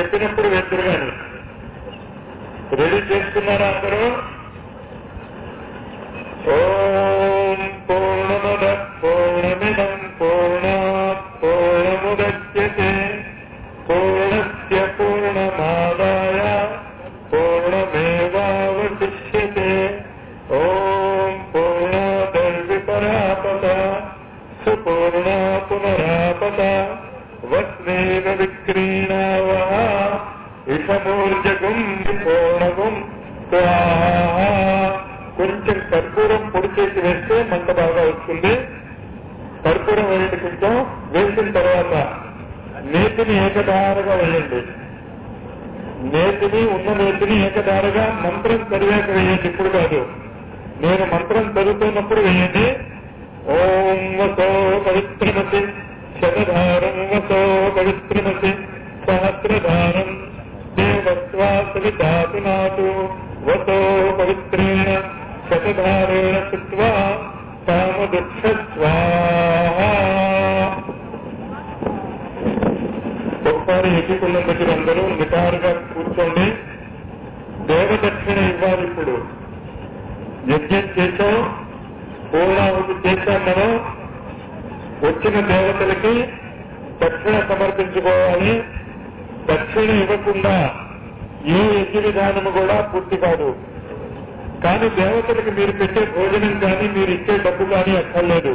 చెప్పినప్పుడు వెళ్తురు కానీ రెడీ చేసుకున్నారా అందరూ ఓం పూర్ణముద పూర్ణమిదం పూర్ణాత్ పూర్ణముద్యతే పూర్ణస్య పూర్ణమాదాయ పూర్ణమేవావశిష్యతే ఓం పూర్ణాదర్విపరాపత సుపూర్ణా పునరాపత వస్నేన విక్రీణావహ విషమూర్జకం పూర్ణకం స్వాహా కొంచెం కర్పూరం పొడి చేసి వేస్తే మంట బాగా వస్తుంది కర్పూరం వేయండి కొంచెం వేసిన తర్వాత నేతిని ఏకధారగా వేయండి నేతిని ఉన్న నేతిని ఏకధారగా మంత్రం చదివాక వేయండి ఇప్పుడు కాదు నేను మంత్రం చదువుతున్నప్పుడు వేయండి ఓం వసో పవిత్రమతి శతధారం వసో పవిత్రమతి సహస్రధారం దేవత్వా సవితాతునాతు వసో పవిత్రేణ శతధారేణ కృత్వా కామదుఃఖ స్వాహా ఒకసారి ఎదుకున్న దగ్గర అందరూ నిటారుగా కూర్చోండి దేవదక్షిణ ఇవ్వాలి ఇప్పుడు యజ్ఞం చేసాం పూర్ణాహుతి చేశాం మనం వచ్చిన దేవతలకి దక్షిణ సమర్పించుకోవాలి దక్షిణ ఇవ్వకుండా ఏ యజ్ఞ విధానము కూడా పూర్తి కాదు కానీ దేవతలకు మీరు పెట్టే భోజనం కానీ మీరు ఇచ్చే డబ్బు కానీ అక్కర్లేదు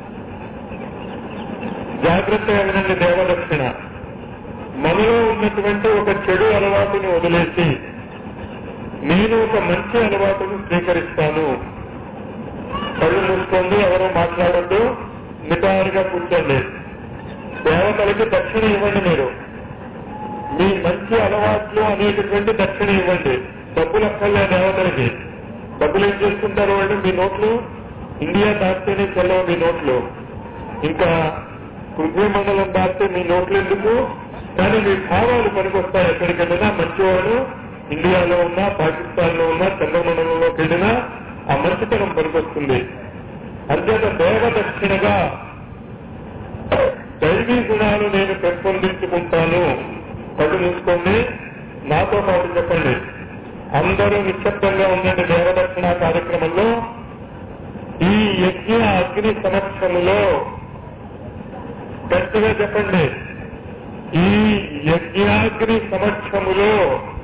జాగ్రత్తగా వినండి దేవదక్షిణ మనలో ఉన్నటువంటి ఒక చెడు అలవాటుని వదిలేసి నేను ఒక మంచి అలవాటును స్వీకరిస్తాను కళ్ళు మూసుకోండి ఎవరో మాట్లాడద్దు నిటారుగా కూర్చోండి దేవతలకి దక్షిణ ఇవ్వండి మీరు మీ మంచి అలవాట్లు అనేటటువంటి దక్షిణ ఇవ్వండి డబ్బులు అక్కర్లే దేవతలకి డబ్బులు ఏం చేసుకుంటారు వాళ్ళు మీ నోట్లు ఇండియా దాటితేనే చెల్లవు మీ నోట్లు ఇంకా పృథ్వీ మండలం దాటితే మీ నోట్లు ఎందుకు కానీ మీ భావాలు పనికొస్తాయి ఎక్కడికి వెళ్ళినా మంచివాడు ఇండియాలో ఉన్నా పాకిస్తాన్ లో ఉన్నా చంద్రమండలంలోకి వెళ్ళినా ఆ మంచితనం పనికొస్తుంది అంతేత దేవదక్షిణగా దైవీ గుణాలు నేను పెంపొందించుకుంటాను కళ్ళు మూసుకోండి నాతో పాటు చెప్పండి అందరూ నిశ్శబ్దంగా ఉండండి దేవదక్షిణ కార్యక్రమంలో ఈ యజ్ఞ అగ్ని సమక్షములో గట్టిగా చెప్పండి ఈ యజ్ఞాగ్ని సమక్షములో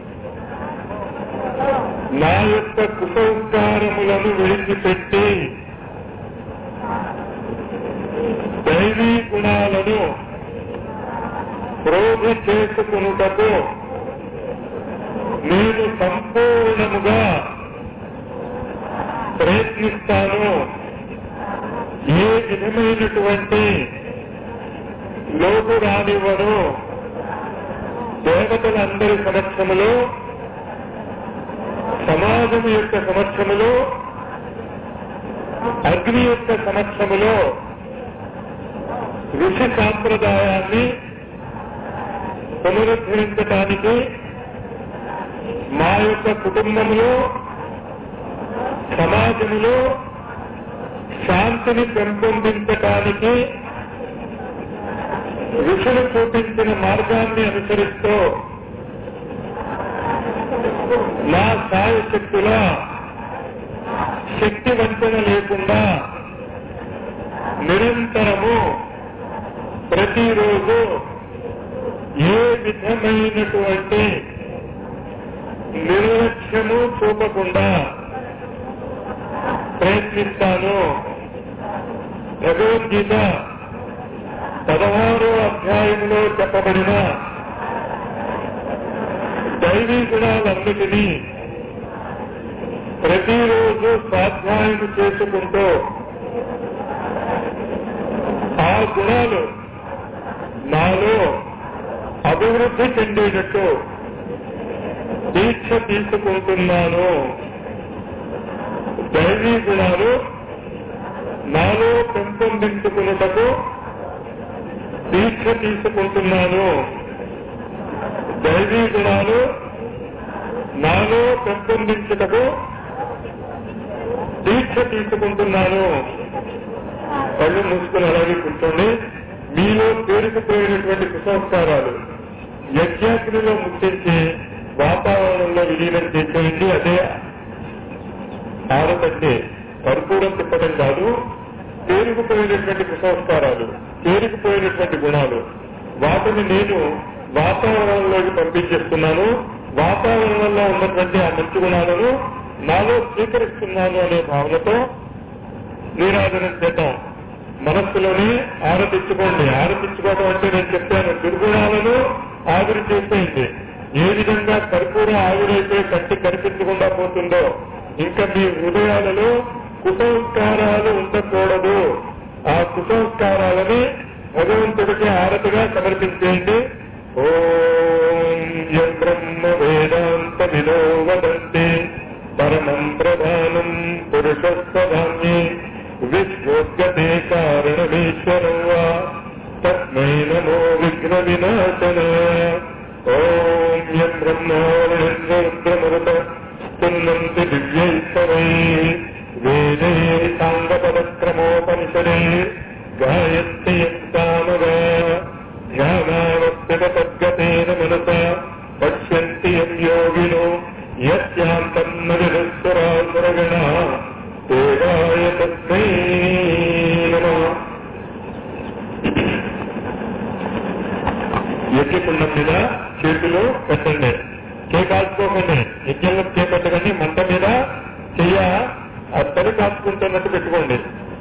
నా యొక్క కుసంస్కారములను విడిచిపెట్టి దైవీ గుణాలను ప్రోధ చేసుకునుటకు నేను సంపూర్ణముగా ప్రయత్నిస్తాను ఏ విధమైనటువంటి లోటు రానివ్వను దేవతలందరి సమక్షములో సమాజం యొక్క సమక్షములో అగ్ని యొక్క సమక్షములో ఋషి సాంప్రదాయాన్ని పునరుద్ధరించడానికి మా యొక్క కుటుంబంలో సమాజంలో శాంతిని పెంపొందించడానికి ఋషులు చూపించిన మార్గాన్ని అనుసరిస్తూ నా సాయ శక్తుల శక్తి వంచన లేకుండా నిరంతరము ప్రతిరోజు ఏ విధమైనటువంటి నిర్లక్ష్యము చూపకుండా ప్రయత్నిస్తాను భగవద్గీత పదహారో అధ్యాయంలో చెప్పబడిన దైవీ గుణాలన్నిటినీ ప్రతిరోజు స్వాధ్యాయం చేసుకుంటూ ఆ గుణాలు నాలో అభివృద్ధి చెందేటట్టు దీక్ష తీసుకుంటున్నాను దైవీ గుణాలు నాలో పెంపొందించుకున్నటకు దీక్ష తీసుకుంటున్నాను దైవీ గుణాలు నాలో పెంపొందించుటకు దీక్ష తీసుకుంటున్నాను కళ్ళు మూసుకుని అలాగే కూర్చోండి మీలో పేరుకుపోయినటువంటి కుసంస్కారాలు యజ్ఞాగ్నిలో ముట్టించి వాతావరణంలో విలీనం చేసేయండి అదే ఆరతంటే కర్పూరం తిప్పడం కాదు పేరుకుపోయినటువంటి కుసంస్కారాలు పేరుకుపోయినటువంటి గుణాలు వాటిని నేను వాతావరణంలోకి పంపించేస్తున్నాను వాతావరణంలో ఉన్నటువంటి ఆ మంచి గుణాలను నాలో స్వీకరిస్తున్నాను అనే భావనతో నీరాజనం చేద్దాం మనస్సులోనే ఆరతిచ్చుకోండి ఆరతిచ్చుకోవడం అంటే నేను చెప్పాను దుర్గుణాలను ఆవిరి చేసేయండి ఏ విధంగా కర్పూరం ఆవిరైతే కంటి కనిపించకుండా పోతుందో ఇంకా మీ హృదయాలలో కుసంస్కారాలు ఉండకూడదు ఆ కుసంస్కారాలని భగవంతుడికి ఆరతిగా సమర్పించేయండి ఓం యం బ్రహ్మ వేదాంత విదో వదంతి పరమం ప్రధానం పురుషస్వధాన్యే విశ్వోద్గతే కారణమీశ్వరం వా తస్మై నమో విఘ్న వినాశనాయ ఓం యం బ్రహ్మావళింద్రమృత స్తున్నంతి దివ్యైస్తవై వేదే సాంగపదక్రమోపనిషదే గాయత్రి యత్కామగా ధ్యానావస్థితద్గతేన మనస పశ్యంతి యం యోగినో యస్యాంతన్న విదుస్సురాసురగణ దేవాయ తస్మై నమః యజ్ఞకుండం మీద చేతులు పెట్టండి కే కాల్చుకోకండి యజ్ఞంలో కే పెట్టకండి మంట మీద చెయ్య ఆ తడి కాల్చుకుంటున్నట్టు పెట్టుకోండి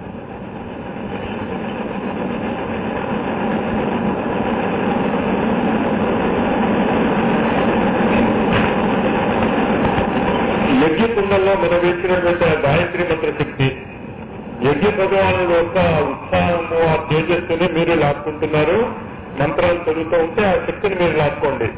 యజ్ఞకుండంలో మనం వేసినటువంటి ఆ గాయత్రి మంత్ర శక్తి యజ్ఞ భగవానుడు యొక్క ఉత్సాహము ఆ తేజస్సుని మీరు లాక్కుంటున్నారు మంత్రాలు చదువుతూ ఉంటే ఆ శక్తిని మీరు లాక్కోండి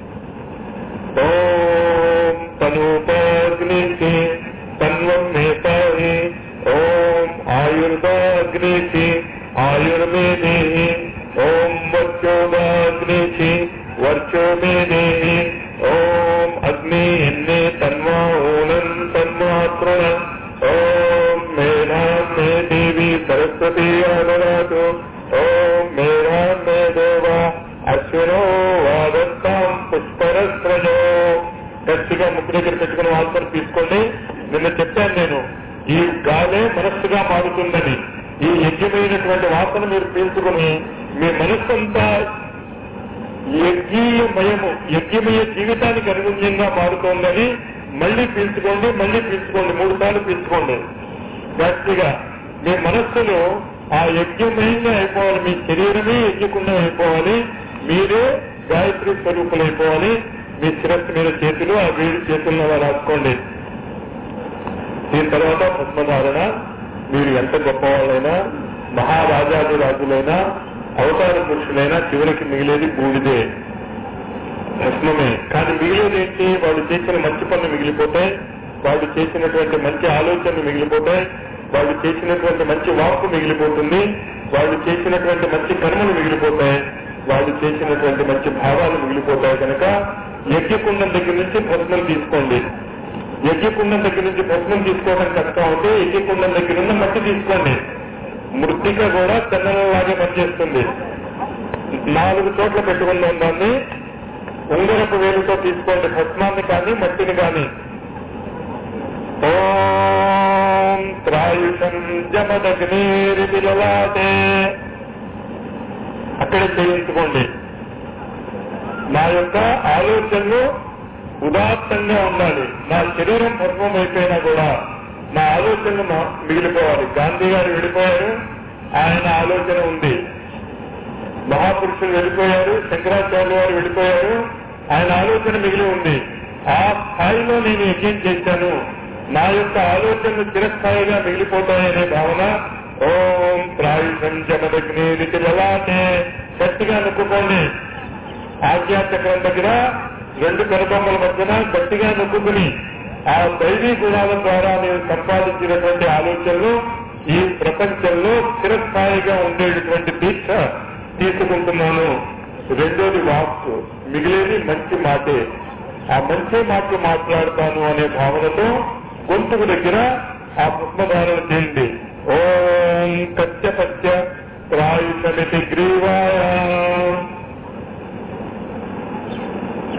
ఓం తనూపాగ్నికి తన్వం మేతాయి ఓం ఆయుర్దాగ్నికి ఆయుర్మేదే ఓం వర్చోదాగ్నికి వర్చోమేదే ఓం అగ్ని ఎన్నే తన్వా ఓనం తన్మాత్రణ ఓం మేధా మే దేవి సరస్వతి ఆదరాతు ఓం మేధా మే దేవ అశ్వినో వాదత్తాం పుష్పరస్రజో గట్టిగా ముక్కు దగ్గర పెట్టుకుని వాసన తీసుకోండి నిన్న చెప్పాను నేను ఈ గాలే మనస్సుగా మారుతుందని ఈ యజ్ఞమైనటువంటి వాసన మీరు పీల్చుకుని మీ మనస్సంతా యజ్ఞీయమయము యజ్ఞమయ జీవితానికి అనుగుణ్యంగా మారుతోందని మళ్ళీ పీల్చుకోండి మళ్ళీ పీల్చుకోండి మూడు సార్లు పీల్చుకోండి గట్టిగా మీ మనస్సులో ఆ యజ్ఞమయంగా అయిపోవాలి మీ శరీరమే యజ్ఞకుండా అయిపోవాలి మీరే గాయత్రి స్వరూపులు అయిపోవాలి మీ శిరస్సు మీద చేతులు ఆ వేడి చేతుల్లో రాసుకోండి దీని తర్వాత పద్మధారణ మీరు ఎంత గొప్పవాళ్ళైనా మహారాజాది రాజులైనా అవతార పురుషులైనా చివరికి మిగిలేది బూడిదే భస్మమే కానీ మిగిలేది ఏంటి వాళ్ళు చేసిన మంచి పనులు మిగిలిపోతాయి వాళ్ళు చేసినటువంటి మంచి ఆలోచనలు మిగిలిపోతాయి వాళ్ళు చేసినటువంటి మంచి వాక్కు మిగిలిపోతుంది వాళ్ళు చేసినటువంటి మంచి కర్మలు మిగిలిపోతాయి వాళ్ళు చేసినటువంటి మంచి భావాలు మిగిలిపోతాయి కనుక యజ్ఞకుండం దగ్గర నుంచి భస్మం తీసుకోండి యజ్ఞకుండం దగ్గర నుంచి భస్మం తీసుకోవడం కష్టం అవుతే యజ్ఞకుండం దగ్గర ఉన్న మట్టి తీసుకోండి మృతిక కూడా చందనంలాగే పనిచేస్తుంది నాలుగు చోట్ల పెట్టుకుందాం దాన్ని ఉంగరపు వేలుతో తీసుకోండి భస్మాన్ని కానీ మట్టిని కానీ ఓం త్రాయుషం జమదగ్నేరి లలాటే అక్కడే చేయించుకోండి నా యొక్క ఆలోచనలు ఉదాత్తంగా ఉండాలి నా శరీరం భస్మం అయిపోయినా కూడా నా ఆలోచనలు మా- మిగిలిపోవాలి గాంధీ గారు వెళ్ళిపోయారు ఆయన ఆలోచన ఉంది మహాపురుషులు వెళ్ళిపోయారు శంకరాచార్య వారు వెళ్ళిపోయారు ఆయన ఆలోచన మిగిలి ఉంది ఆ స్థాయిలో నేను యజ్ఞం చేశాను నా యొక్క ఆలోచనలు చిరస్థాయిగా మిగిలిపోతాయనే భావన ఓం ప్రాయుషం జమదగ్ని లలాటే గట్టిగా నొక్కుకోండి ఆజ్ఞాచక్రం దగ్గర రెండు కనుబొమ్మల మధ్యన గట్టిగా నొక్కుకుని ఆ దైవీ గుణాల ద్వారా నేను సంపాదించినటువంటి ఆలోచనలు ఈ ప్రపంచంలో స్థిరస్థాయిగా ఉండేటటువంటి దీక్ష తీసుకుంటున్నాను రెండోది వాక్కు మిగిలేది మంచి మాటే ఆ మంచి మాటలు మాట్లాడతాను అనే భావనతో గొంతుకు దగ్గర ఆ పుష్పధారణ చేయండి ఓం కత్య పత్య ప్రాయుషమితి గ్రీవాయ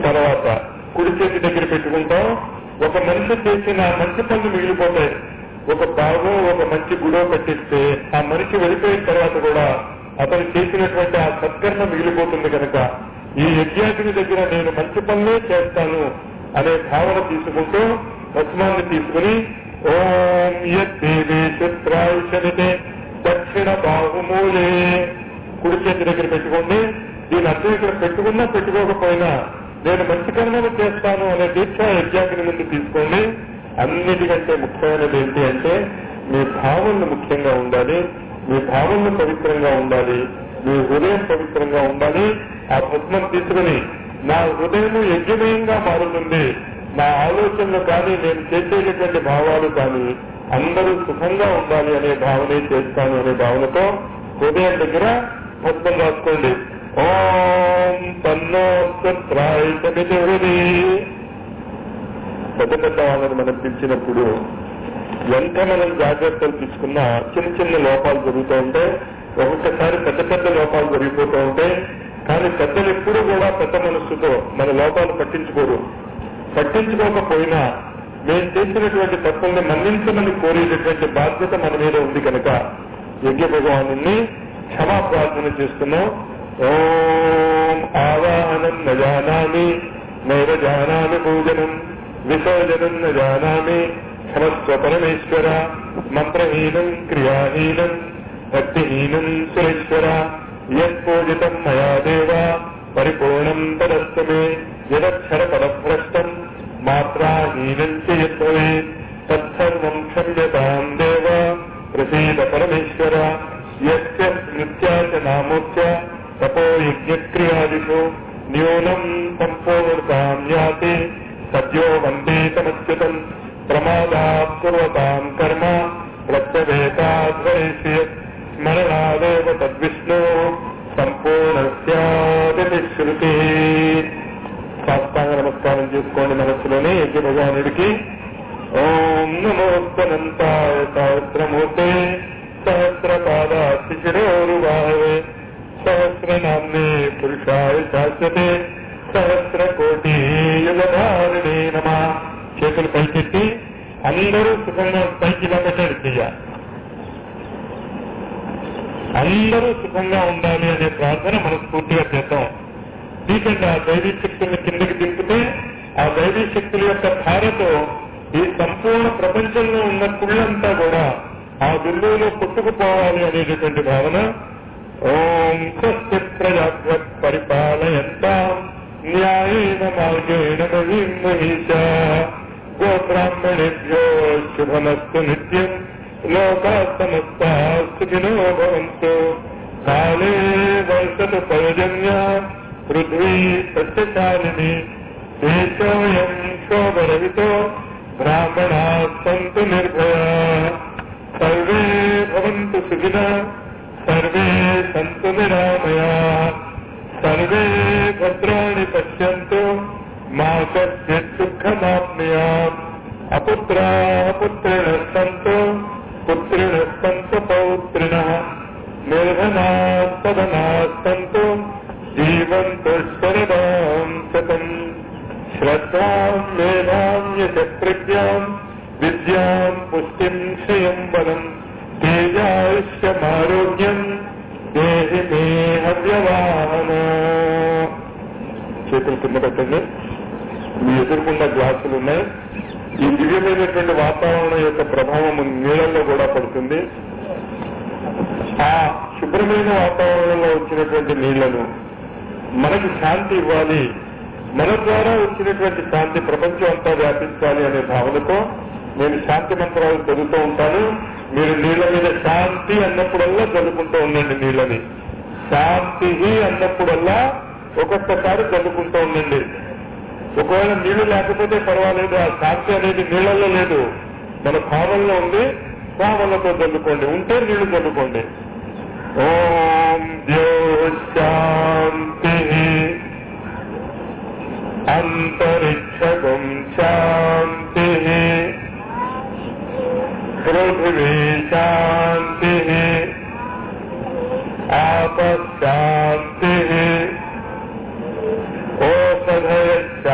తర్వాత కుడి చేతి దగ్గర పెట్టుకుంటాం ఒక మనిషి చేసిన మంచి పనులు మిగిలిపోతాయి ఒక బాగో ఒక మంచి గుడో కట్టిస్తే ఆ మనిషి వెళ్ళిపోయిన తర్వాత కూడా అతను చేసినటువంటి ఆ సత్కర్మ మిగిలిపోతుంది కనుక ఈ యజ్ఞాగ్ని దగ్గర నేను మంచి పనులే చేస్తాను అనే భావన తీసుకుంటూ భస్మాన్ని తీసుకుని ఓం యద్దేవే చిత్రాయుషనితే దక్షిణ బాహుమూలే కుడి చేతి దగ్గర పెట్టుకోండి దీని అర్థం ఇక్కడ పెట్టుకున్నా పెట్టుకోకపోయినా నేను మంచి కర్మలు చేస్తాను అనే దీక్ష యజ్ఞాగ్ని ముందు తీసుకోండి అన్నిటికంటే ముఖ్యమైనది ఏంటి అంటే మీ భావనలు ముఖ్యంగా ఉండాలి మీ భావనలు పవిత్రంగా ఉండాలి మీ హృదయం పవిత్రంగా ఉండాలి ఆ భస్మం తీసుకుని నా హృదయం యజ్ఞమయంగా మారుతుంది నా ఆలోచనలు కానీ నేను చేసేటటువంటి భావాలు కానీ అందరూ సుఖంగా ఉండాలి అనే భావనే చేస్తాను అనే భావనతో హృదయం దగ్గర భస్మం రాసుకోండి ఓం తన్నో సత్రాయ సమితి పెద్ద పెద్ద వాళ్ళని మనం పిలిచినప్పుడు ఎంత మనం జాగ్రత్తలు తీసుకున్నా చిన్న చిన్న లోపాలు జరుగుతూ ఉంటాయి ఒక్కొక్కసారి పెద్ద పెద్ద లోపాలు జరిగిపోతూ ఉంటాయి కానీ పెద్దలు ఎప్పుడూ కూడా పెద్ద మనస్సుతో మన లోపాలు పట్టించుకోరు పట్టించుకోకపోయినా మేము చేసినటువంటి తప్పుల్ని మన్నించమని కోరేటటువంటి బాధ్యత మన మీద ఉంది కనుక యజ్ఞ భగవాను క్షమా ప్రార్థన చేస్తున్నాం ఓం ఆవాహనం నజానామి నైవ జానామి పూజనం విసర్జనం న జానామి క్షమస్వ పరమేశ్వర మంత్రహీనం క్రియాహీనం భక్తిహీనం సురేశ్వర యత్పూజితం మయా దేవ పరిపూర్ణం తదస్తు మే యదక్షర పదభ్రష్టం మాత్రాహీనం చ యద్భవే తత్సర్వం క్షమ్యతాం దేవ ప్రసీద పరమేశ్వర యస్య స్మృత్యా చ నామోక్య తపో యజ్ఞక్రియాదిషు న్యూనం సంపూర్ణతాం యాతి సద్యో వందే తమచ్యుతం ప్రమాదాత్ కుర్వతాం కర్మ ప్రత్యవేతాధ్వరేష్య స్మరణాదేవ తద్విష్ణు సంపూర్ణస్యాది శృతి సాష్టాంగ నమస్కారం చేసుకోండి మనస్సులోనే యజ్ఞ భగవానుడికి ఓం నమోస్తనంతాయ సహస్రమూర్తే సహస్రపాదాస్తి శిరోరువాహవే సహస్రనామ్నే పురుషాయ శాశ్వతే సహస్ర కోటి యుగధారిణే నమ చేతులు పైకెత్తి అందరూ సుఖంగా పైకి ఇలా పెట్టాడు చెయ్య అందరూ సుఖంగా ఉండాలి అనే ప్రార్థన మనస్ఫూర్తిగా చేద్దాం ఎందుకంటే ఆ దైవీ శక్తుల్ని కిందకి దింపితే ఆ దైవీ శక్తుల యొక్క ధారతో ఈ సంపూర్ణ ప్రపంచంలో ఉన్న కుళ్ళంతా కూడా ఆ బిందువులో కొట్టుకుపోవాలి అనేటటువంటి భావన ఓం స్వస్తి ప్రజాభ్య పరిపాలయంతా న్యాయేన మార్గేణ మహిష గోబ్రాహ్మణేభ్యో శుభమస్తు నిత్యం లోకా సమస్తా సుఖినో భవంతు కాలే వర్షతు పర్జన్య పృథ్వీ సత్యశాలిని దేశోయం శోభరహితో బ్రాహ్మణా సంతు నిర్భయా సర్వే భవంతు సుఖిన సర్వే సంతు నిరామయా సర్వే భద్రాణి పశ్యంతు మా కశ్చిత్ దుఃఖమాప్నుయాత్ అపుత్రా పుత్రిణ సంతు పుత్రిణ సంతు పౌత్రిణ నిర్ధనా సదనా సంతు జీవంతు శరదాం శతం శ్రద్ధాం మేధాం యశ ప్రజ్ఞాం విద్యాం పుష్టిం క్షయం బలం తేజాయుష్యమారోగ్యం దేహి మే హవ్యవాహన చేతులు కింద పెట్టండి మీ ఎదురుకుండా గ్లాసులు ఉన్నాయి ఈ దివ్యమైనటువంటి వాతావరణం యొక్క ప్రభావం నీళ్ళల్లో కూడా పడుతుంది ఆ శుభ్రమైన వాతావరణంలో వచ్చినటువంటి నీళ్లను మనకి శాంతి ఇవ్వాలి మన ద్వారా వచ్చినటువంటి శాంతి ప్రపంచం అంతా వ్యాపించాలి అనే భావనతో నేను శాంతి మంత్రాలు చదువుతూ ఉంటాను మీరు నీళ్ల మీద శాంతి అన్నప్పుడల్లా చదువుకుంటూ ఉండండి నీళ్ళని శాంతి అన్నప్పుడల్లా ఒక్కొక్కసారి చదువుకుంటూ ఉండండి ఒకవేళ నీళ్లు లేకపోతే పర్వాలేదు ఆ శాంతి అనేది నీళ్లలో లేదు మన భావంలో ఉంది భావనతో చదువుకోండి ఉంటే నీళ్లు చదువుకోండి ఓం ద్యో శాంతి అంతరిక్షం శాంతి పృథివీ శాంతి ఆపశాంతి ఓషధయ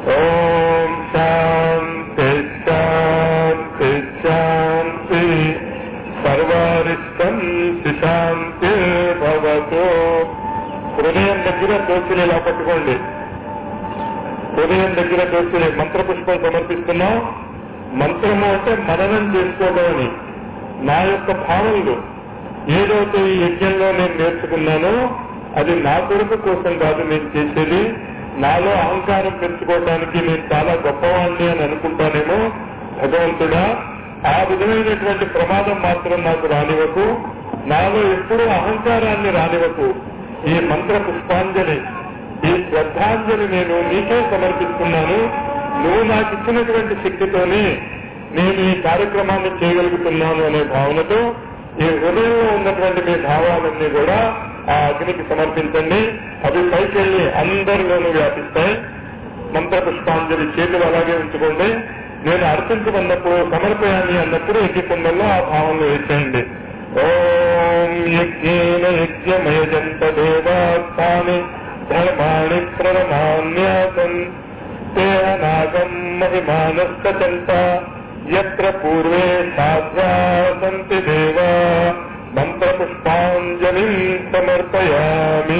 ఓం శాంతి శాంతి శాంతి సర్వారిష్టం శాంతి భవతు హృదయం దగ్గర దోషులు ఇలా పట్టుకోండి హృదయం దగ్గర దోషులే మంత్ర పుష్పం సమర్పిస్తున్నాం మంత్రము అంటే మననం చేసుకోవడం అని నా యొక్క భావనలు ఏదైతే ఈ యజ్ఞంలో నేను నేర్చుకున్నానో అది నా కొరకు కోసం కాదు నేను చేసేది నాలో అహంకారం పెంచుకోవడానికి నేను చాలా గొప్పవాణ్ణి అని అనుకుంటానేమో భగవంతుడా ఆ విధమైనటువంటి ప్రమాదం మాత్రం నాకు రానివ్వకు నాలో ఎప్పుడూ అహంకారాన్ని రానివ్వకు ఈ మంత్ర పుష్పాంజలి ఈ శ్రద్ధాంజలి నేను నీకే సమర్పిస్తున్నాను నువ్వు నాకు ఇచ్చినటువంటి శక్తితోనే నేను ఈ కార్యక్రమాన్ని చేయగలుగుతున్నాను అనే భావనతో ఈ హృదయంలో ఉన్నటువంటి మీ భావాలన్నీ కూడా ఆ అగ్నికి సమర్పించండి అవి పైకి వెళ్ళి అందరిలోనూ వ్యాపిస్తాయి మంత్ర పుష్పాంజలి చేతులు అలాగే ఉంచుకోండి నేను అర్పించమన్నప్పుడు సమర్పయాన్ని అన్నప్పుడు యజ్ఞ కుండంలో ఆ భావంలో వేసేయండి ఓం యజ్ఞేన యజ్ఞమయజంత దేవాస్థాని ధర్మాణి ప్రణమాన్యాసం నాగం మహిమానశ్చంత ఎత్ర పూర్వే సాధ్వా సంతి దేవా మంత్రపుష్పాంజలి సమర్పయామి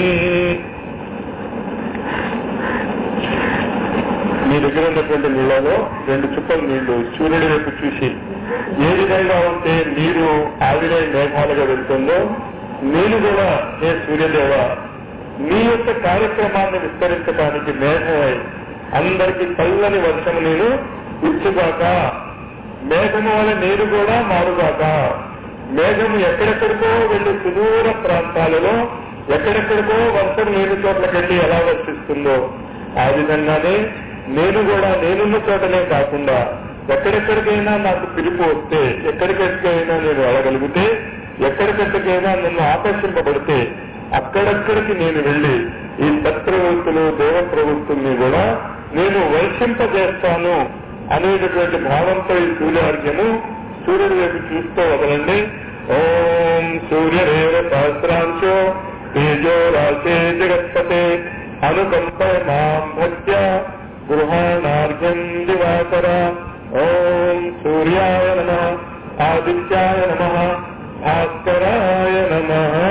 మీ దగ్గర ఉన్నటువంటి నీళ్ళలో రెండు చుక్కలు నీళ్లు సూర్యుడి వైపు చూసి ఏ విధంగా ఉంటే నీరు ఆవిరై మేఘాలుగా వెళ్తుందో నేను కూడా ఏ సూర్యదేవ నీ యొక్క కార్యక్రమాన్ని విస్తరించడానికి మేఘమై అందరికి చల్లని వర్షము నేను ఇచ్చుగాక మేఘము వల్ల నీరు కూడా మారుగాక మేఘము ఎక్కడెక్కడికో వెళ్లి సుదూర ప్రాంతాలలో ఎక్కడెక్కడికో వర్షం లేని చోట్లకెళ్ళి ఎలా వర్షిస్తుందో ఆ విధంగానే నేను కూడా నేనున్న చోటనే కాకుండా ఎక్కడెక్కడికైనా నాకు పిలుపు వస్తే ఎక్కడికెక్కడికైనా నేను వెళ్ళగలిగితే ఎక్కడికెక్కడికైనా నన్ను ఆకర్షింపబడితే అక్కడక్కడికి నేను వెళ్లి ఈ సత్ప్రవృత్తులు దేవ ప్రవృత్తుల్ని కూడా నేను వర్షింపజేస్తాను అనేటటువంటి భావంతో ఈ సూర్యార్ఘ్యము సూర్యుడి వైపు చూస్తూ వదలండి ఓం సూర్యదేవ సహస్రాంశో తేజో రాశే జగత్పతే అనుకంప మాం భక్త్య గృహాణార్ఘ్యం దివాకర ఓం సూర్యాయ నమ ఆదిత్యాయ నమ భాస్కరాయ నమ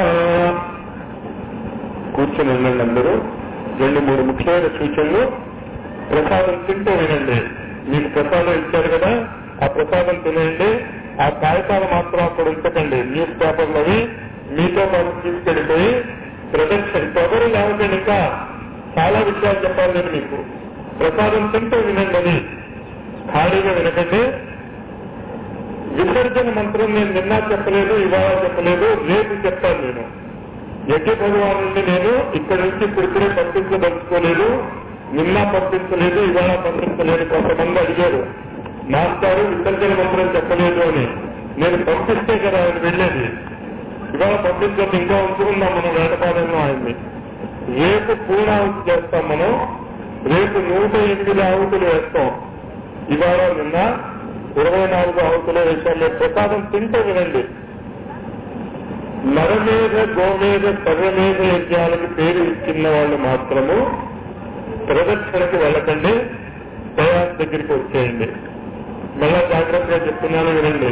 కూర్చొని ఉండండి అందరూ రెండు మూడు ముఖ్యమైన సూచనలు ప్రసాదం తింటూ వినండి మీకు ప్రసాదం ఇచ్చారు కదా ఆ ప్రసాదం తినేయండి ఆ కాగితాలు మాత్రం అక్కడ ఉంచకండి న్యూస్ పేపర్లు అవి మీతో పాటు తీసుకెళ్లిపోయి ప్రదర్శన పొగరు లేవకండి ఇంకా చాలా విషయాలు చెప్పాలి నేను మీకు ప్రసాదం తింటూ వినండి అని ఖాళీగా వినకండి విసర్జన మంత్రం నేను నిన్న చెప్పలేదు ఇవాళ చెప్పలేదు రేపు చెప్తాను నేను యజ్ఞ భగవాన్ నుండి నేను ఇక్కడ నుంచి ఇప్పుడిప్పుడే పంపించదలుచుకోలేదు నిన్న పంపించలేదు ఇవాళ పంపించలేదు కొంతమంది అడిగారు మాస్టారు విసర్జన మంత్రం చెప్పలేదు అని నేను పంపిస్తే కదా ఆయన వెళ్ళేది ఇవాళ పంపించదు ఇంకా ఉంచుకుందాం మనం వేటపాలెంలో ఆయన్ని రేపు పూర్ణాహుతి చేస్తాం మనం రేపు నూట ఎనిమిది ఆహుతులు వేస్తాం ఇవాళ నిన్న ఇరవై నాలుగు ఆహుతులు వేసాం ప్రసాదం తింటూ వినండి నరమేధ గోమేధ సర్వమేధ యజ్ఞాలకు పేరు ఇచ్చిన వాళ్ళు మాత్రము ప్రదక్షిణకు వెళ్ళకండి ప్రయాస్ దగ్గరికి వచ్చేయండి మళ్ళా జాగ్రత్తగా చెప్తున్నాను వినండి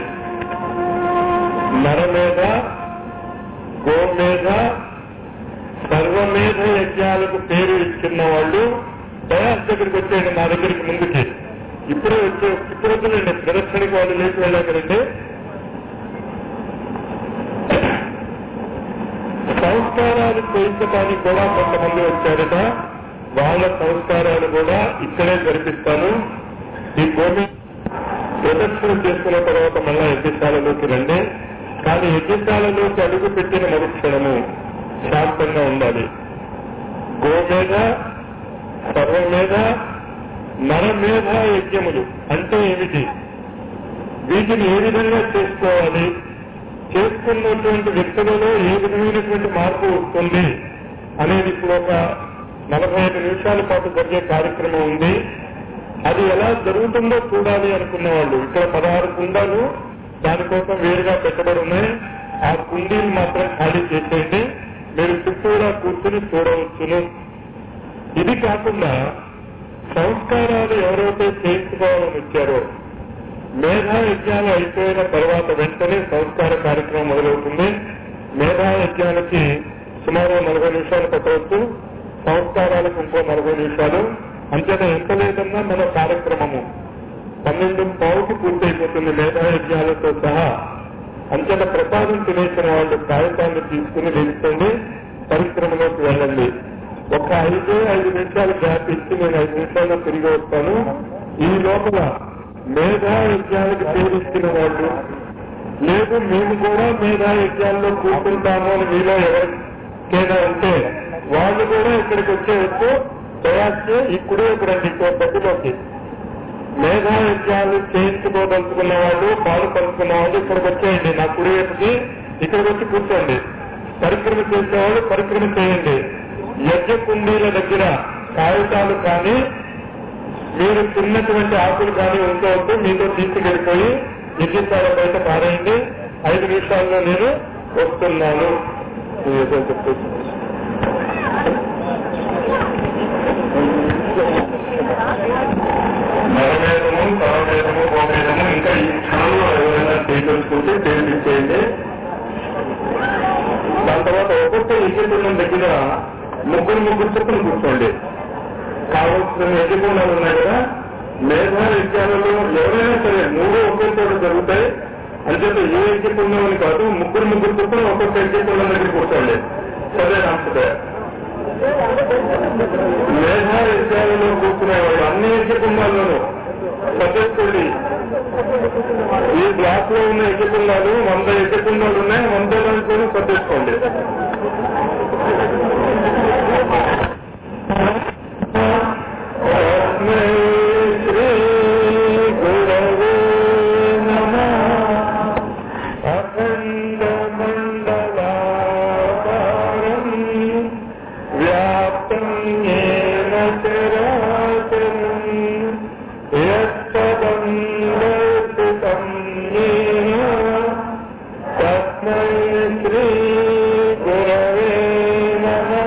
నరమేధ గోమేధ సర్వమేధ యజ్ఞాలకు పేరు ఇచ్చిన వాళ్ళు ప్రయాస్ దగ్గరికి వచ్చేయండి నా దగ్గరికి ముందుకి ఇప్పుడే వచ్చే ఇప్పుడు వద్దులేండి ప్రదక్షిణకి వాళ్ళు లేచి వెళ్ళాకరండి సంస్కారాలు చేయించడానికి కూడా కొంతమంది వచ్చారట వాళ్ళ సంస్కారాలు కూడా ఇక్కడే జరిపిస్తాను ఈ భూమి ప్రదక్షిణ చేసుకున్న తర్వాత మళ్ళా యజ్ఞశాలలోకి రండి కానీ యజ్ఞశాలలోకి అడుగు పెట్టిన మరుక్షణము శాంతంగా ఉండాలి గోమేధ సర్వమేధ నరమేధ యజ్ఞములు అంటే ఏమిటి వీటిని ఏ విధంగా చేసుకోవాలి చేసుకున్నటువంటి వ్యక్తులలో ఏ విధమైనటువంటి మార్పు వస్తుంది అనేది ఇప్పుడు ఒక నలభై ఐదు నిమిషాల పాటు జరిగే కార్యక్రమం ఉంది అది ఎలా జరుగుతుందో చూడాలి అనుకున్న వాళ్ళు ఇక్కడ పదహారు కుండాలు దానికోసం వేరుగా పెట్టబడి ఉన్నాయి ఆ కుండీలు మాత్రం ఖాళీ చేసేయండి మీరు చుట్టూరా కూర్చుని చూడవచ్చును ఇది కాకుండా సంస్కారాలు ఎవరైతే చేయించుకోవాలని వచ్చారో మేధా యజ్ఞాలు అయిపోయిన తర్వాత వెంటనే సంస్కార కార్యక్రమం మొదలవుతుంది మేధా యజ్ఞాలకి సుమారు నలభై నిమిషాలు పట్టవచ్చు సంస్కారాలకు ఇంకో నలభై నిమిషాలు అంతేత ఎంత లేదన్నా మన కార్యక్రమము పన్నెండు పావుకి పూర్తయిపోతుంది మేధా యజ్ఞాలతో సహా అంతేత ప్రసాదం తినేసిన వాళ్ళు కాగితాన్ని తీసుకుని నిలుస్తుంది పరిశ్రమలోకి వెళ్ళండి ఒక ఐదు ఐదు నిమిషాలు గ్యాప్ ఇచ్చి నేను ఐదు నిమిషాల్లో తిరిగి వస్తాను ఈ లోపల మేధా యజ్ఞాలకు పేరిచ్చిన వాళ్ళు లేదు మేము కూడా మేధా యజ్ఞాల్లో కూర్చుంటాము అని మీలో ఎవరికైనా ఉంటే వాళ్ళు కూడా ఇక్కడికి వచ్చేవచ్చు ప్రయాసే ఇప్పుడే రండి ఇంకో గదిలోకి మేధా యజ్ఞాలు చేయించుకోదలుచుకున్న వాళ్ళు పాలు పంచుకున్న వాళ్ళు ఇక్కడికి వచ్చేయండి నా కుడి వైపుకి ఇక్కడికి వచ్చి కూర్చోండి పరిక్రమ చేసేవాళ్ళు పరిక్రమ చేయండి యజ్ఞ కుండీల దగ్గర కాగితాలు కానీ మీరు తిన్నటువంటి ఆకులు కానీ ఉంచవద్దు మీతో తీసుకెళ్ళిపోయి యజ్ఞశాల బయట పారేయండి ఐదు నిమిషాల్లో నేను వస్తున్నాను ఏదో చెప్పేసి. నరవేదము పరవేదము గోవేదము ఇంకా ఈ క్షణంలో ఎవరైనా చేయదలుచుకుంటే చేయించేయండి దాని తర్వాత ఒక్కొక్క యజ్ఞకుండం దగ్గర ముగ్గురు ముగ్గురు చొప్పున కూర్చోండి కావలసిన యజ్ఞకుండాలు ఉన్నాయి కదా మేధా యజ్ఞాలలో ఎవరైనా సరే మూడు ఒకే చోట జరుగుతాయి అంచేత ఏ యజ్ఞకుండం అని కాదు ముగ్గురు ముగ్గురు చొప్పున ఒక్కొక్క యజ్ఞకుండం దగ్గర కూర్చోండి సరే రాంపదే మేధా యజ్ఞాలలో కూర్చునే వాళ్ళు అన్ని యజ్ఞకుండాల్లోనూ సత్యస్కోండి ఈ బ్లాక్ లో ఉన్న యజ్ఞకుండాలు వంద యజ్ఞకుండాలు ఉన్నాయి వంద దాంట్లోనూ సర్దేసుకోండి తస్మై శ్రీ గురవే నమః అఖండ మండలాకారం వ్యాప్తం ఏన చరాచరం యత్తదం దర్శితం ఏన తస్మై శ్రీ గురవే నమః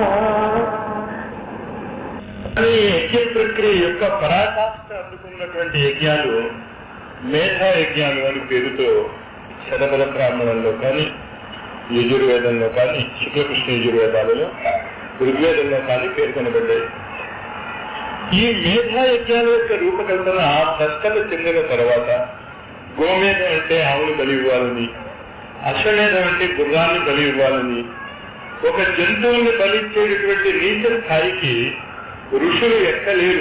ఈ యజ్ఞ ప్రక్రియ యొక్క పరాకాష్ట అందుకున్నటువంటి యజ్ఞాలు మేధా యజ్ఞాలు అని పేరుతో శతపథ బ్రాహ్మణంలో కానీ యజుర్వేదంలో కానీ శుక్లకృష్ణ యజుర్వేదాలలో ఋగ్వేదంలో కానీ పేర్కొనబడ్డాయి ఈ మేధా యజ్ఞాల యొక్క రూపకల్పన ప్రశ్నత చెందిన తర్వాత గోమేధం అంటే ఆవును బలి ఇవ్వాలని అశ్వమేధం అంటే గుర్రాన్ని బలి ఇవ్వాలని ఒక జంతువుని బలిచ్చేటటువంటి నీచ స్థాయికి ఋషులు ఎక్కలేరు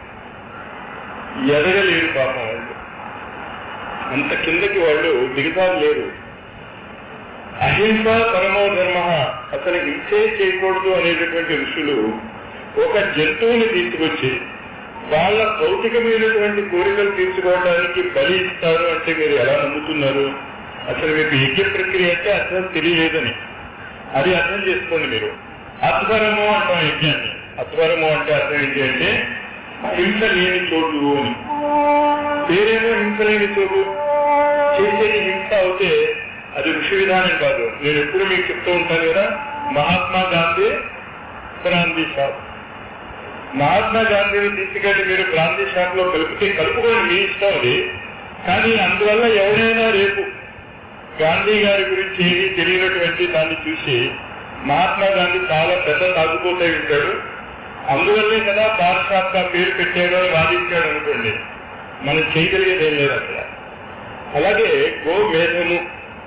ఎదగలేరు పాపం వాళ్ళు అంత కిందకి వాళ్ళు దిగుతారు లేరు అహింస పరమో ధర్మ అసలు హింసే చేయకూడదు అనేటటువంటి ఋషులు ఒక జంతువుని తీసుకొచ్చి వాళ్ళ భౌతికమైనటువంటి కోరికలు తీర్చుకోవడానికి బలి ఇస్తారు అంటే మీరు ఎలా నమ్ముతున్నారు అసలు మీకు యజ్ఞ ప్రక్రియ అంటే అర్థం తెలియలేదని అది అర్థం చేసుకోండి మీరు అత్వరము అంటాం యజ్ఞాన్ని అత్వరము అంటే అర్థం ఏంటి అంటే హింస లేని చోటు అని పేరేమో హింస లేని చోటు చేసేది హింస అవుతే అది ఋషి విధానం కాదు నేను ఎప్పుడు మీకు చెప్తూ ఉంటాను కదా మహాత్మా గాంధీ బ్రాందీ షాప్ మహాత్మా గాంధీని తీసుకెళ్లి మీరు బ్రాందీ షాప్ లో కలిపితే కలుపుకొని మీ ఇష్టం అది కానీ అందువల్ల ఎవరైనా రేపు గాంధీ గారి గురించి ఏది తెలియనటువంటి దాన్ని చూసి మహాత్మా గాంధీ చాలా పెద్ద తాగుపోతే ఉంటాడు అందువల్లే కదా బార్ షాప్ గా పేరు పెట్టాడు అని వాదించాడు అనుకోండి మనం చేయగలిగేది ఏం లేదు అక్కడ అలాగే గోమేధము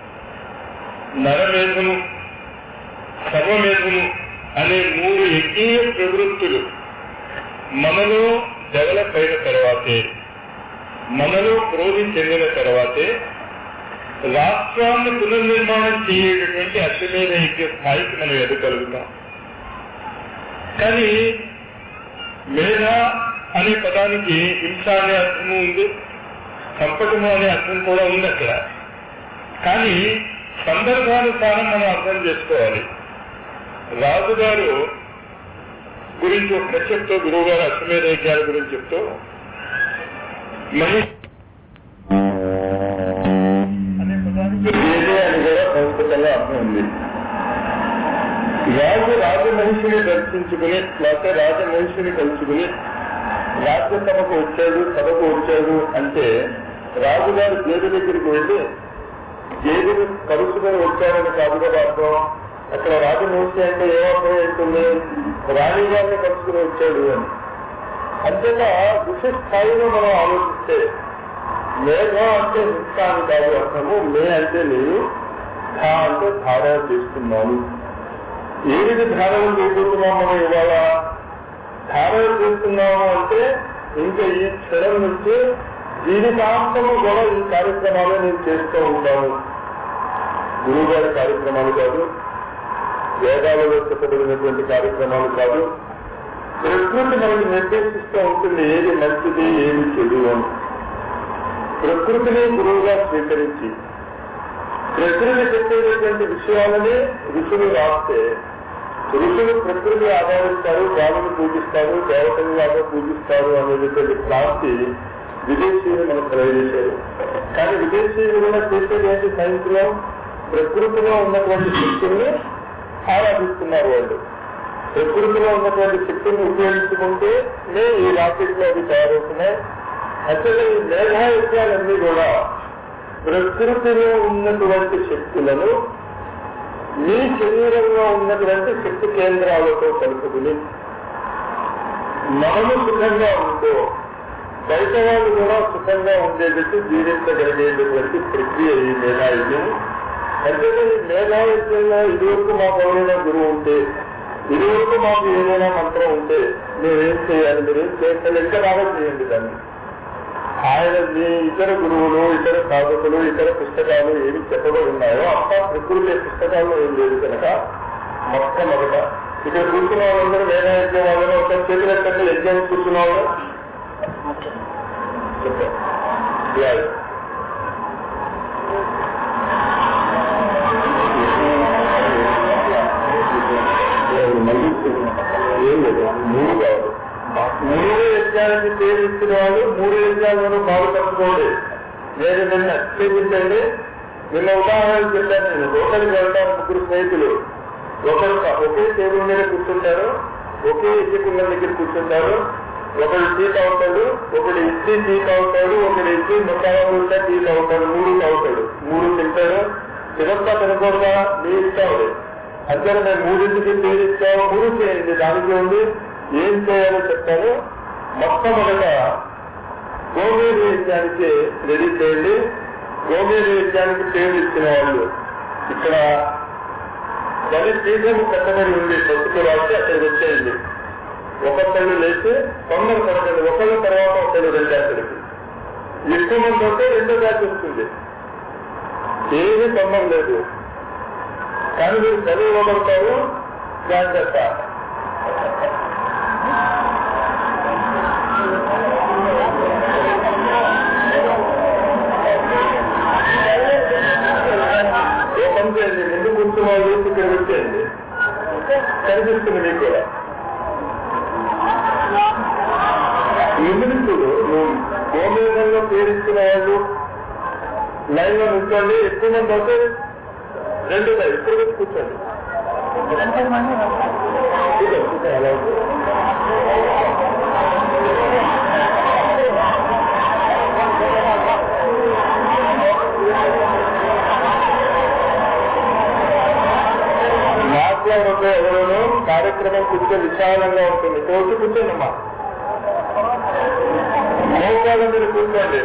నరమేధము సర్వమేధము అనే మూడు యజ్ఞీయ ప్రవృత్తులు మనలో డెవలప్ అయిన తర్వాతే మనలో క్రోధి చెందిన తర్వాతే రాష్ట్రాన్ని పునర్నిర్మాణం చేయేటటువంటి అశ్వమేధ యజ్ఞ స్థాయికి మనం ఎదగలుగుతాం కానీ మేధ అనే పదానికి హింస అనే అర్థము ఉంది చంపటము అనే అర్థం కూడా ఉంది అక్కడ కానీ సందర్భానుసారం మనం అర్థం చేసుకోవాలి రాజుగారు గురించి ఒక కథ చెప్తూ గురువు గారు అశ్వమేధ యజ్ఞాల గురించి చెప్తూ మహేష్ అనే పదానికి వేరే అని కూడా సంస్కృతంలో అర్థం ఉంది రాజు రాజమహిషిని దర్శించుకుని లేకపోతే రాజమహిషిని కలుసుకుని రాజ్యసభకు వచ్చాడు సభకు వచ్చాడు అంటే రాజుగారు గేదె దగ్గరికి వెళ్ళి గేదెలు కలుసుకొని వచ్చారని కాదు కదా అర్థం అక్కడ రాజమూర్తి అంటే ఏమర్థం అవుతుంది రాణి గారిని కలుసుకుని వచ్చాడు అని అంతేగా ఋషి స్థాయిలో మనం ఆలోచిస్తే మేఘం అంటే హింస అని కాదు అర్థము మే అంటే నేను ధా అంటే ధారణ చేస్తున్నాను ఏమిటి ధారణ చేయబోతున్నాం మనం ఇవాళ ధారణ చేస్తున్నాము అంటే ఇంకా ఈ క్షణం నుంచి జీవితాంతము కూడా ఈ కార్యక్రమాలు నేను చేస్తూ ఉంటాను గురువు గారి కార్యక్రమాలు కాదు వేదాలలో చెప్పబడినటువంటి కార్యక్రమాలు కాదు ప్రకృతి మనకి నిర్దేశిస్తూ ఉంటుంది ఏది మంచిది ఏది చెడు అని ప్రకృతిని గురువుగా స్వీకరించి ప్రకృతి చెప్పేటటువంటి విషయాలని ఋషులు రాస్తే ఋషులు ప్రకృతి ఆధారిస్తారు గాలిని పూజిస్తారు దేవతలాగా పూజిస్తారు అనేటువంటి క్రాంతి విదేశీయులు మనకు తెలియజేశారు కానీ విదేశీయులు కూడా చేసేది ఏంటి సైన్స్ లో ప్రకృతిలో ఉన్నటువంటి శక్తుల్ని ఆరాధిస్తున్నారు వాళ్ళు ప్రకృతిలో ఉన్నటువంటి శక్తిని ఉపయోగించుకుంటే ఈ రాకెట్ లో అవి తయారవుతున్నాయి అసలు ఈ మేఘాయుద్ధాలన్నీ కూడా ప్రకృతిలో ఉన్నటువంటి శక్తులను మీ శరీరంలో ఉన్నటువంటి శక్తి కేంద్రాలతో కలుపుకుని మనము సుఖంగా ఉంటూ బయట వాళ్ళు కూడా సుఖంగా ఉండేటట్టు జీవించగలిగేటటువంటి ప్రక్రియ ఈ మేఘాయుధ్యం అంటే ఈ మేఘాయుధ్యంలో ఇదివరకు మాకు ఎవరైనా గురువు ఉంటే ఇదివరకు మాకు ఏదైనా మంత్రం ఉంటే మేమేం చేయాలి మీరేం చేయాలి ఇంకా బాగా చేయండి దాన్ని ఆయన మీ ఇతర గురువులు ఇతర సాధకులు ఇతర పుస్తకాలు ఏమి చెప్పబడి ఉన్నాయో అంతా ప్రకృతి పుస్తకాల్లో ఏం లేదు కనుక మొట్టమొదట ఇక్కడ కూర్చున్న వాళ్ళందరూ వేరే యజ్ఞం వాళ్ళని ఒక చేతులు ఎక్కడి యజ్ఞం కూర్చున్న వాళ్ళు చెప్పండి ఏం లేదు మూడు కావాలి మూడు యజ్ఞానికి పేరు ఇచ్చిన వాళ్ళు మూడు యజ్ఞాలను పాలు పంచుకోండి నేను నిన్న చూపించండి నిన్న ఉదాహరణ చెప్పాను నేను ఒకరికి వెళ్తాను ముగ్గురు స్నేహితులు ఒకరు ఒకే టేబుల్ మీద కూర్చుంటారు ఒకే ఇడ్లీకున్న దగ్గర కూర్చుంటారు ఒకడు టీ తాగుతాడు ఒకడు ఇడ్లీ టీ తాగుతాడు ఒకడు ఇడ్లీ మొత్తం టీ తాగుతాడు మూడు తాగుతాడు మూడు తింటాడు తినొస్తా తినకూడదా మీ ఇష్టం అంతే మేము మూడింటికి పేరు ఇస్తాము మూడు చేయండి దానికి ఉంది ఏం చేయాలో చెప్తాను మొట్టమొదట గోమేరు యజ్ఞానికి రెడీ చేయండి గోమేరు యజ్ఞానికి పేరు ఇచ్చిన వాళ్ళు ఇక్కడ దాని తీర్థము కట్టబడి ఉంది పసుపు రాసి అక్కడికి వచ్చేయండి ఒక్కొక్కళ్ళు లేచి తొందర పడకండి ఒకళ్ళ తర్వాత ఒకళ్ళు రెండు అక్కడికి ఎక్కువ మంది ఉంటే రెండో బ్యాచ్ వస్తుంది ఏమీ తొందర లేదు కానీ మీరు చదువు ఇవ్వబడతారు జాగ్రత్త ఏ పని చేయండి ముందు కూర్చున్న వాళ్ళు ఇక్కడ వచ్చేయండి కనిపిస్తుంది మీకు కూడా ఎందుకు చూడు నువ్వు గోమేధంలో పేరిస్తున్న వాళ్ళు లైన్ లో నిల్చోండి ఎక్కువ మంది అయితే రెండు లైన్ ఇక్కడ వచ్చి కూర్చోండి కూర్చో, కూర్చో, అలా ఉంటుంది. మాట్లాడదు ఎవరోనూ కార్యక్రమం కూర్చో విశాలంగా ఉంటుంది ఇక్కడ వచ్చి కూర్చోండమ్మా మోకాళ్ళ మీద కూర్చోండి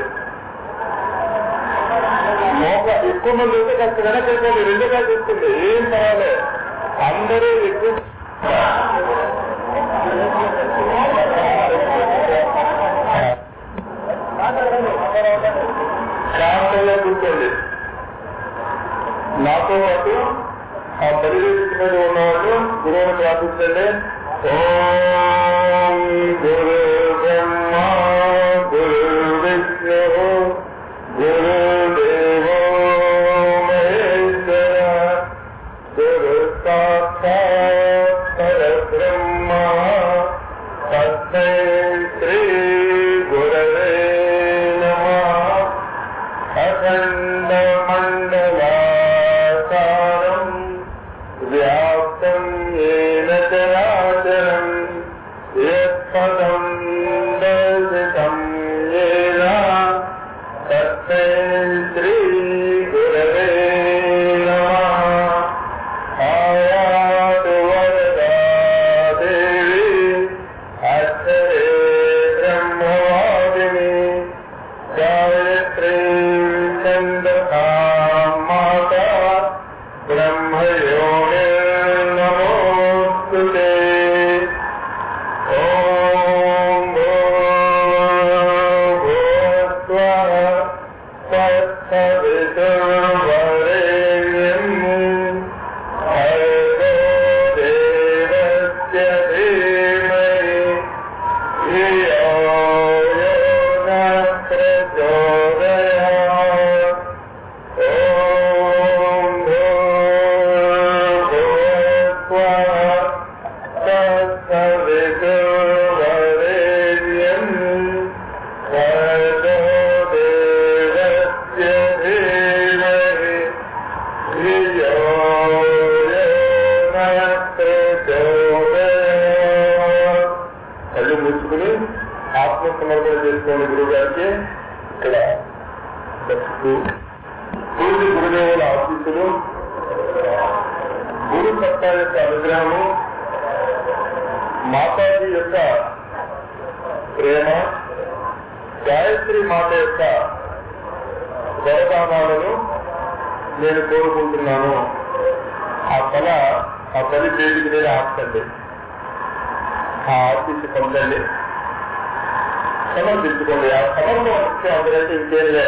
మోక ఎక్కువ మంది అయితే కాస్త వెనకెళ్ళిపోండి రెండుగా చూస్తుంది ఏం పర్వాలేదు అందరూ ఎక్కువ శాంతంగా కూర్చోండి నాతో పాటు ఆ పరివేశం మీద ఉన్నవాళ్ళు గురువుని ప్రార్థించండి ఓం గురు బ్రహ్మ గురు విష్ణు గురు దేవో మహేశ్వర గురు సాక్షాత్ పరబ్రహ్మ తస్మై శ్రీ గురవే నమః అఖండమండలాకారం వ్యాప్తం ఏన చరాచరం యత్పదం చేసుకోండి గురువు గారికి ఇక్కడ పసుపు పూర్తి గురుదేవుల ఆఫీసులు గురు సత్తా యొక్క అనుగ్రహము మాతాజీ యొక్క ప్రేమ గాయత్రి మాత యొక్క వరదానాలను నేను కోరుకుంటున్నాను ఆ కళ ఆ తల్లి చేతికి మీద ఆపండి ఆ ఆర్టిస్ట్ పొందండి సమర్పించుకోండి ఆ సమర్పణ వచ్చే అందరైతే ఇంకేం లే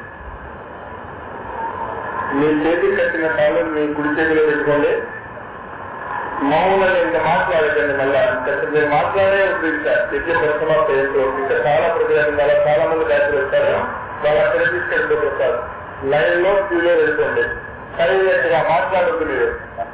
మీ చేతికి కట్టిన తాళం మీ కుడి చేతిలో పెట్టుకోండి మామూలుగా ఇంకా మాట్లాడకండి మళ్ళా ఇంకా మీరు మాట్లాడే ఉపయోగిస్తారు చెప్పే ప్రశ్న చేయొచ్చు ఇంకా చాలా ప్రజలు అలా చాలా మంది బ్యాచ్ వస్తారు వాళ్ళు అక్కడ తీసుకెళ్ళిపోతారు లైన్ లో క్యూలో వెళ్ళిపోండి సైలెంట్ గా మాట్లాడద్దు మీరు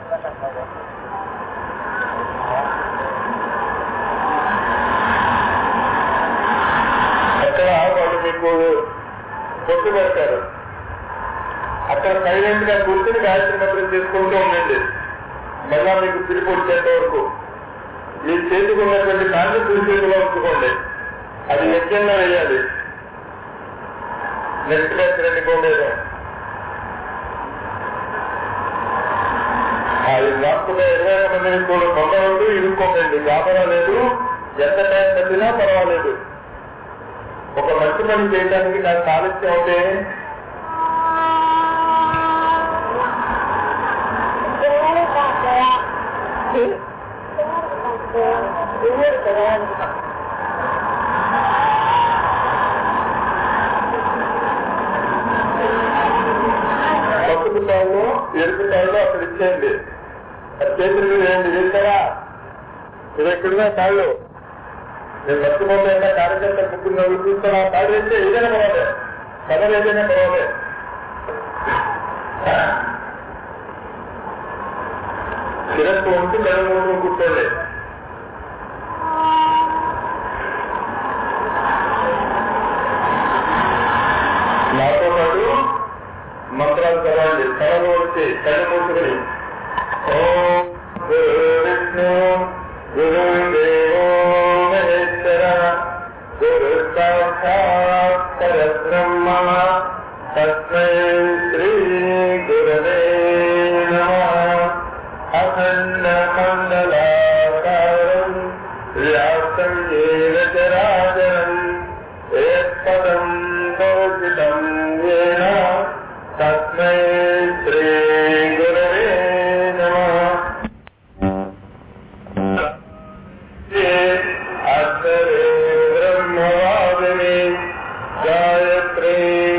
అక్కడ వాళ్ళు మీకు పొట్టు పెడతారు అక్కడ సైలెంట్ గా కూర్చొని గాయత్రి మంత్రం చేసుకుంటూ ఉండండి మళ్ళా మీకు పిలుపు వచ్చేంత వరకు మీ చేతికి ఉన్నటువంటి దాన్ని కుడి చేతిలో ఉంచుకోండి అది యజ్ఞంలో వేయాలి నెక్స్ట్ బ్యాచ్ రండి పోలేదు అది రాకుండా ఇరవై మంది కూడా పొందవద్దు ఇరుక్కోకండి వ్యాపార లేదు ఎంత టైం పెట్టినా పర్వాలేదు ఒక మంచి పని చేయడానికి నాకు ఆలస్యం అవుతే పసుపు తాళ్ళు ఎరుపు తాళ్ళు అక్కడ ఇచ్చేయండి అది చేతులు మీద వేయండి వేస్తారా ఇది ఎక్కడున్నా తాళ్ళు నేను మర్చిపోతే కార్యకర్త ముగ్గురు చూస్తాను ఆ తాళ్ళు వేస్తే ఏదైనా పర్వాలేదు కలర్ ఏదైనా పర్వాలేదు శిరస్సు ఉంటూ కళ్ళు మూడు కూర్చోండి నాతో పాటు మంత్రాలు చదవండి కళలో వచ్చి కళ్ళు మూసుకుని ఓం గురు విష్ణు గురు దేవో మహేశ్వర గురు సాక్షాత్ పరబ్రహ్మ తస్మై శ్రీ గురవే నమః అఖండ మండలాకారం వ్యాసం ఏన చరాచరం ఏత్పదం దోషితం ఏన తస్మై శ్రీ గురవే నమః అక్షరే బ్రహ్మవాదిని గాయత్రీ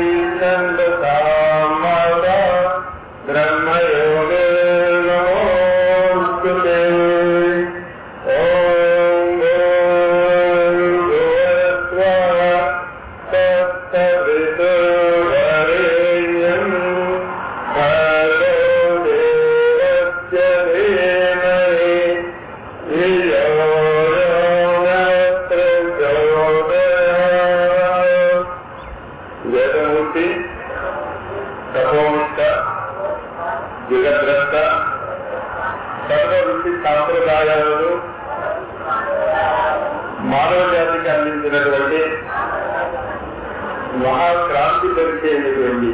నందసామాద బ్రహ్మయోగే నమోస్తుతే ఓం భూర్భువస్వః తత్సవితుర్వరేణ్యం భర్గో దేవస్య ధీమహి ధియో యో న ప్రచోదయాత్. వేదమూర్తి తపోముక్త జగద్రస్త సర్వ వృత్తి సాంప్రదాయాలను మానవ జాతికి అందించినటువంటి మహాక్రాంతి పరిచయమైనటువంటి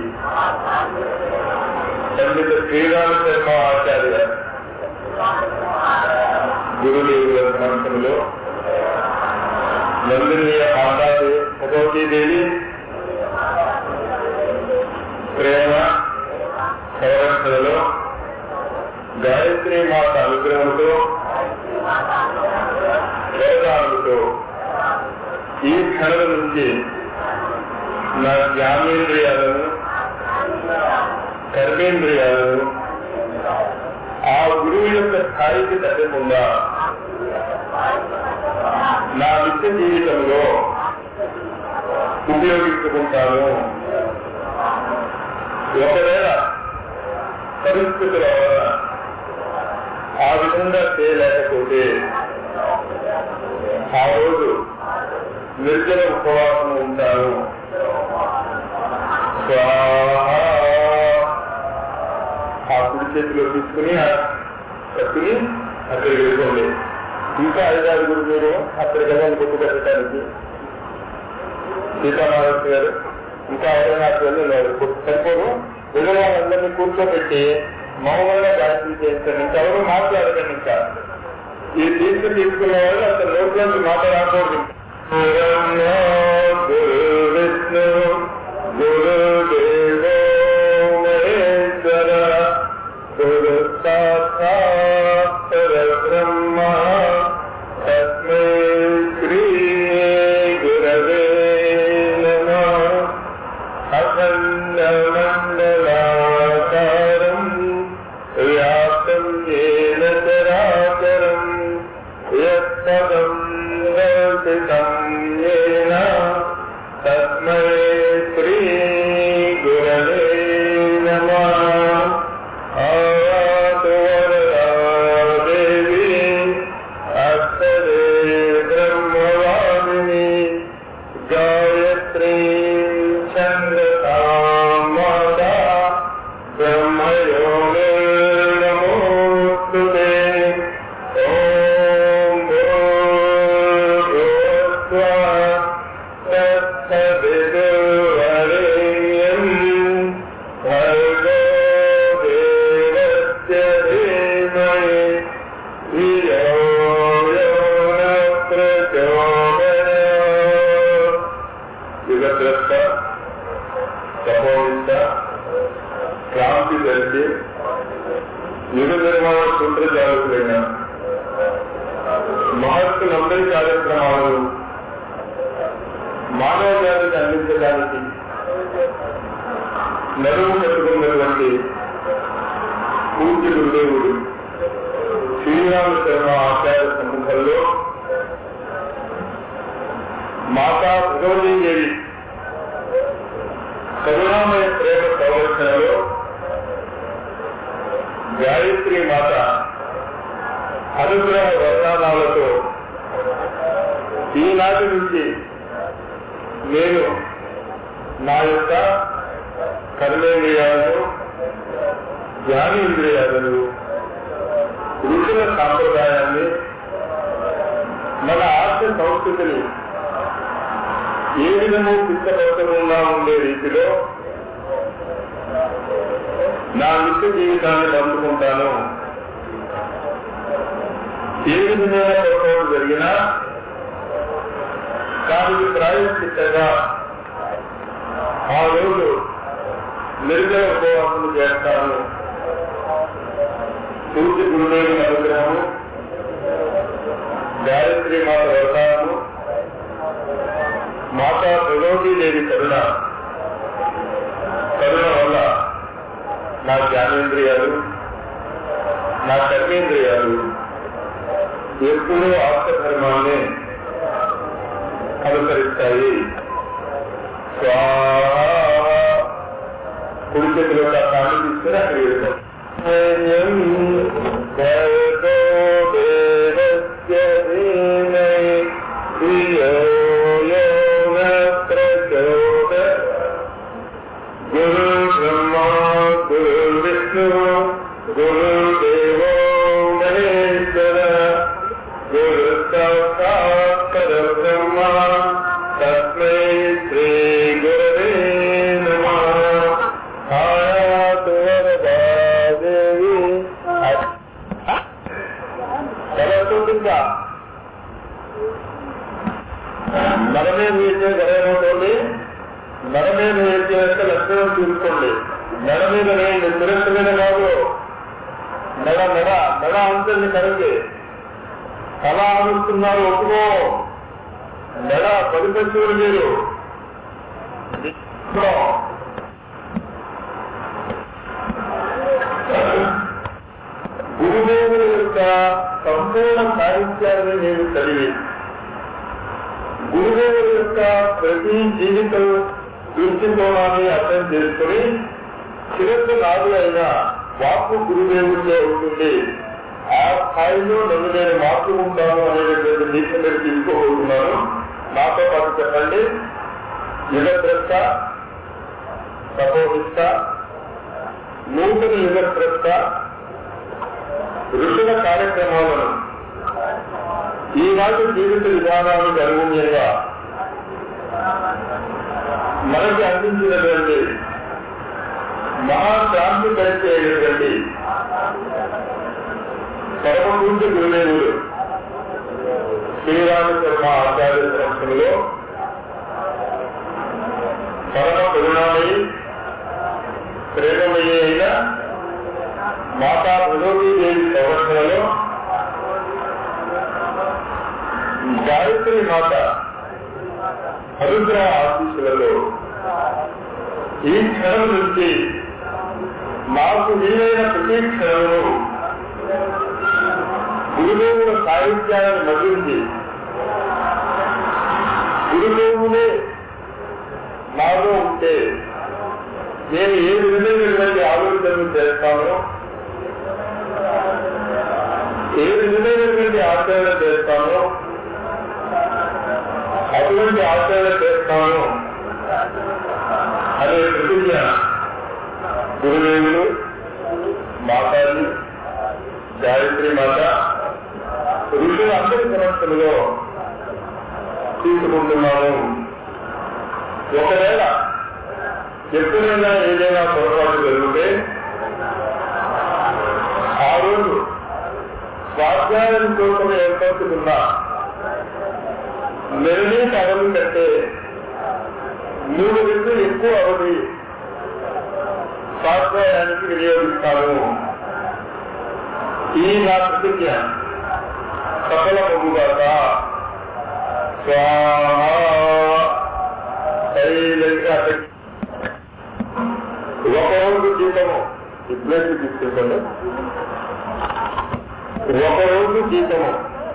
పండిత శ్రీరామ శర్మ ఆచార్య గురుదేవుల గ్రంథంలో నందినీయ మాతాదే భగవతీదేవి ప్రేమ సంరక్షణలో గాయత్రి మాత అనుగ్రహంతో వరదానులతో ఈ క్షణం నుంచి నా జ్ఞానేంద్రియాలను కర్మేంద్రియాలను ఆ గురువు యొక్క స్థాయికి తగ్గకుండా నా నిత్య జీవితంలో ఉపయోగించుకుంటాను ఒకవేళ పరిస్థితుల వలన ఆ విధంగా చేయలేకపోతే ఆ రోజు నిర్జల ఉపవాసం ఉంటాను స్వాహా. ఆ కుడి చేతిలో తీసుకుని ఆ కట్టుని అక్కడికి వెళ్ళిపోండి ఇంకా ఐదారుగురు మీరు అక్కడికి వెళ్ళాలి గుర్తు పెట్టడానికి సీతారామరాజు గారు ఇంకా ఎవరైనా అటు వెళ్ళలేదు సరిపోరు వెళ్ళిన వాళ్ళందరినీ కూర్చోబెట్టి మౌనంగా గాయత్రి చేయించండి ఇంకెవరు మాట్లాడకండి ఇంకా ఈ తీర్పు తీసుకున్న వాళ్ళు అసలు నోట్లోంచి మాట రాకూడదు గురు విష్ణు గురుదేవో మహేశ్వర గురు సాక్షాత్ పరబ్రహ్మ తస్మై శ్రీ గురవే నమః అఖండమండలాకారం వ్యాప్తం ఏన చరాచరం యత్పదం దర్శితం ఏన తస్మై శ్రీ గురవే నమః ఆయాతు వరదా దేవి అక్షరే బ్రహ్మవాదిని గాయత్రీ చంద్రతాం మాతా బ్రహ్మయోగే నమోస్తుతే ఓం భూర్భువస్వః తత్సవితుర్వరేణ్యం భర్గో దేవస్య ధీమహి ధియో యో న ప్రచోదయాత్. యుగద్రష్ట తపోనిష్ట క్రాంతి దర్శి యుగ నిర్మాణ సూత్రజాలకులైన మహర్షులందరి కార్యక్రమాలు మానవ జాతికి అందించడానికి నడుము కట్టుకున్నటువంటి పూజ్య గురుదేవుడు శ్రీరామ శర్మ ఆచార్య సమ్ముఖంలో మాతా భగవతీదేవి కరుణామయ ప్రేమ సంరక్షణలో గాయత్రి మాత అనుగ్రహ వర్ణాలతో ఈనాటి నుంచి నేను నా యొక్క కర్మేంద్రియాలను జ్ఞానేంద్రియాలను ఋషుల సాంప్రదాయాన్ని మన ఆర్థ సంస్కృతిని ఏ విధము సిద్ధపడకుండా ఉండే రీతిలో నా నిత్య జీవితాన్ని పంపుకుంటాను ఏ విధమైన పొరపాటు జరిగినా దానికి ప్రాయశ్చిత్తగా ఆ రోజు నిర్జల ఉపవాసం చేస్తాను పూర్తి గురుదేవుని అనుగ్రహము గాయత్రి మాత వరదానము మాతా దేవి కరుణ కరుణ వల్ల నా జ్ఞానేంద్రియాలు నా కర్మేంద్రియాలు ఎప్పుడూ ఆత్మధర్మాన్ని అనుసరిస్తాయి స్వాహ కుడి చేతిలో ఒక కాళ్ళు తీసుకుని అక్కడ వెళ్తాం గురు బ్రహ్మ గురు విష్ణు గురు దేవో మహేశ్వర గురు సాక్షాత్ పరబ్రహ్మ తస్మై శ్రీ గురవే నమః ఆయాతు వరదాదేవి చదువుతుందా మనమే వేసే గడేమవుతుంది మెడ మీద వేసే యొక్క లక్షణం చూసుకోండి మెడ మీద వేయండి తిరస్సు మీద కాదు మెడ మెడ మెడ అంతని కరండి తల ఆడుతున్నారు ఒప్పుకో మెడ పది పశువులు మీరు గురుదేవుల యొక్క సంపూర్ణ సాహిత్యాన్ని నేను చదివి గురుదేవుల యొక్క ప్రతి జీవితం దృష్టికోణాన్ని అర్థం చేసుకుని చిరస్సు నాదు అయిన వాక్కు గురుదేవుడిలో ఉంటుంది ఆ స్థాయిలో నన్ను నేను మార్చుకుంటాను అనేటటువంటి దీక్ష మీరు తీసుకోబోతున్నాను నాతో పాటు చెప్పండి యుగద్రష్ట తపోనిష్ట నూతన యుగద్రష్ట ఋషుల కార్యక్రమాలను ఈనాటి జీవిత విధానానికి అనుగుణ్యంగా మనకి అందించినటువంటి మహాక్రాంతి పరిచయటువంటి పరమపూజ గురుదేవుడు శ్రీరామశర్మ ఆచార్య సంస్థలో పరమ కరుణామయి ప్రేమమయ్య అయిన మాతా భగవతీదేవి సంవత్సరంలో గాయత్రి మాత అనుగ్రహ ఆశీస్సులలో ఈ క్షణం నుంచి మాకు వీలైన ప్రతి క్షణము గురుదేవుల సాహిత్యాన్ని మదించి గురుదేవులే నాలో ఉంటే నేను ఏ విధమైనటువంటి ఆలోచనలు చేస్తానో ఏ విధమైనటువంటి ఆచరణ చేస్తానో అటువంటి ఆచరణ చేస్తాను అనే ప్రతిజ్ఞ గురుదేవులు మాతాజీ గాయత్రి మాత ఋషుల అందరి సమస్యలలో తీసుకుంటున్నాను ఒకవేళ ఎప్పుడైనా ఏదైనా పొరపాటు జరిగితే ఆ రోజు స్వాధ్యాయం కోసం ఏర్పడుతున్న నిర్ణీత అవధి కంటే మూడు రెట్లు ఎక్కువ అవధి స్వాధ్యాయానికి వినియోగిస్తాను ఈ నా ప్రతిజ్ఞ సఫలమగుగాక స్వాహా శైలంగా ఒక రోజు జీతము ఇప్పుడే తీసుకుంటాను ఒక రోజు జీతము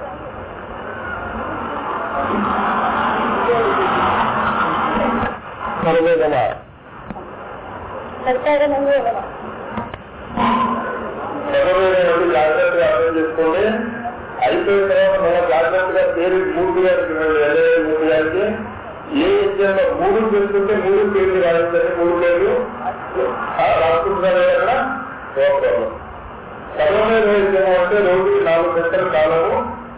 సర్వేదన సర్వేదన జాగ్రత్తగా అర్థం చేసుకోండి అయిపోయిన తర్వాత మన జాగ్రత్తగా పేరు మూడు గారికి వెళ్ళే మూడు గారికి ఏ యజ్ఞంలో మూడు పేరుతుంటే మూడు పేర్లు రాయించండి మూడు పేర్లు రాసుకుంటున్నారు అక్కడ ప్రాబ్లం సర్వమేధ యజ్ఞం అంటే రోజుకి నాలుగు గంటల కాలము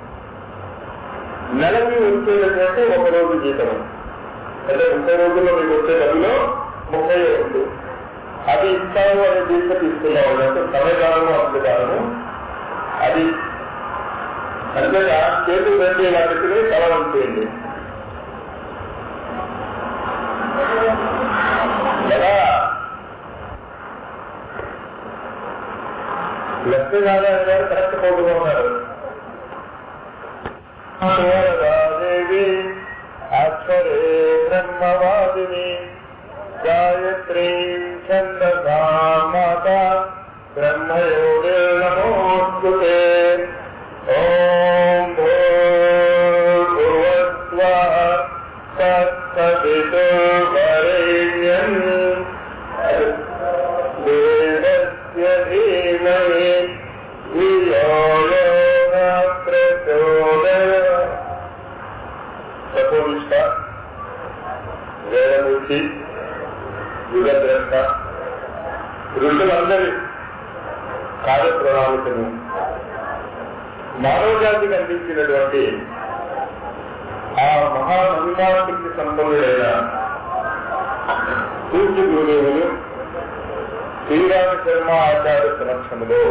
నెలకి వచ్చేటటువంటి ఒక రోజు జీతం అంటే ముప్పై రోజుల్లో మీకు వచ్చే డబ్బులో ముప్పై రెండు అది ఇస్తాము అనే దీంట్లో తీసుకున్నాము అంటే సమయకాలము అంతకాలము అది అంతేగా చేతులు రెండు ఇలా పెట్టుకుని తల ఉంచేయండి ఎలా లక్ష్మీనారాయణ గారు కరెక్ట్ పోతున్నారు దేవి అక్షరే బ్రహ్మవాదిని గాయత్రీ ఛందసా మాత బ్రహ్మయోగే నమోస్తుతే ఓం భూర్భువస్వ తత్సవితుర్వరేణ్యం దేవస్య ధీమహి ధియో యో న ప్రచోదయాత్ సపోనిష్ట వేదమూర్తి యుగద్రష్ట ఋషులందరి కార్యప్రణాళికను మానవ జాతికి అందించినటువంటి ఆ మహామహిమాశక్తి సంపన్నుడైన పూజ్య గురుదేవులు శ్రీరామ శర్మ ఆచార్య సమక్షంలో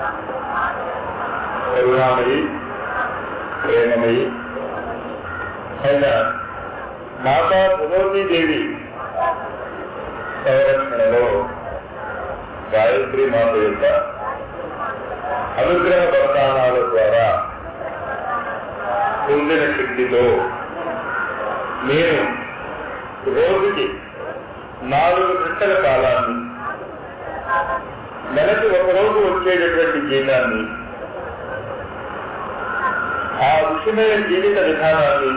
కరుణామయి ప్రేమమయి అయిన మాతా దేవి సంరక్షణలో గాయత్రి మాత యొక్క అనుగ్రహ వరదానాల ద్వారా పొందిన శక్తితో నేను రోజుకి నాలుగు గంటల కాలాన్ని నెలకి ఒక రోజు వచ్చేటటువంటి జీతాన్ని ఆ ఋషిమయ జీవిత విధానాన్ని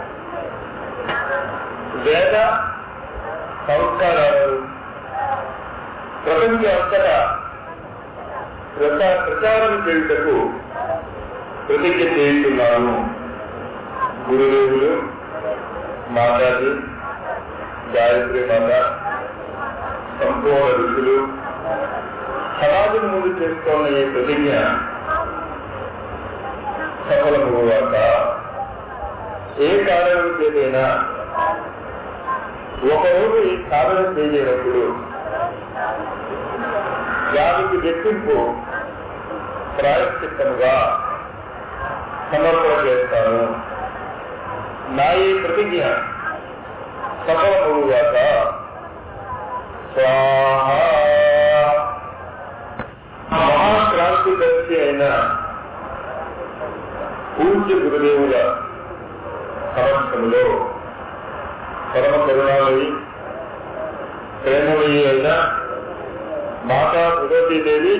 వేద సంస్కారాలను ప్రపంచ అంతటా ప్రచా- ప్రచారం చేయుటకు ప్రతిజ్ఞ చేస్తున్నాను గురుదేవులు మాతాజీ గాయత్రి మాత సంపూర్ణ ఋషులు సమాజం ముందు చేస్తున్న ఈ ప్రతిజ్ఞ సఫలమవుగాక ఏ కారణం చేతైనా ఒకరోజు ఈ సాధన చేయలేనప్పుడు దానికి రెట్టింపు ప్రాయశ్చిత్తముగా సమర్పణ చేస్తాను నా ఈ ప్రతిజ్ఞ సఫలమవుగాక స్వాహ మహాక్రాంతిదర్శి అయిన పూజ్య గురుదేవుల సమక్షంలో పరమ కరుణామయి ప్రేమమయి అయిన మాతా భగవతీదేవి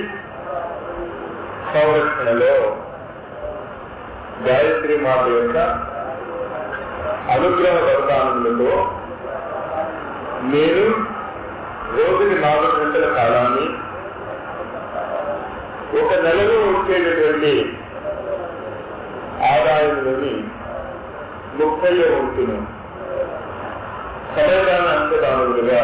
సంరక్షణలో గాయత్రి మాత యొక్క అనుగ్రహ వరదానములతో నేను రోజుకి నాలుగు గంటల కాలాన్ని ఒక నెలలో వచ్చేటటువంటి ఆదాయంలోని ముప్పై వంతును సమయదాన అంతదానులుగా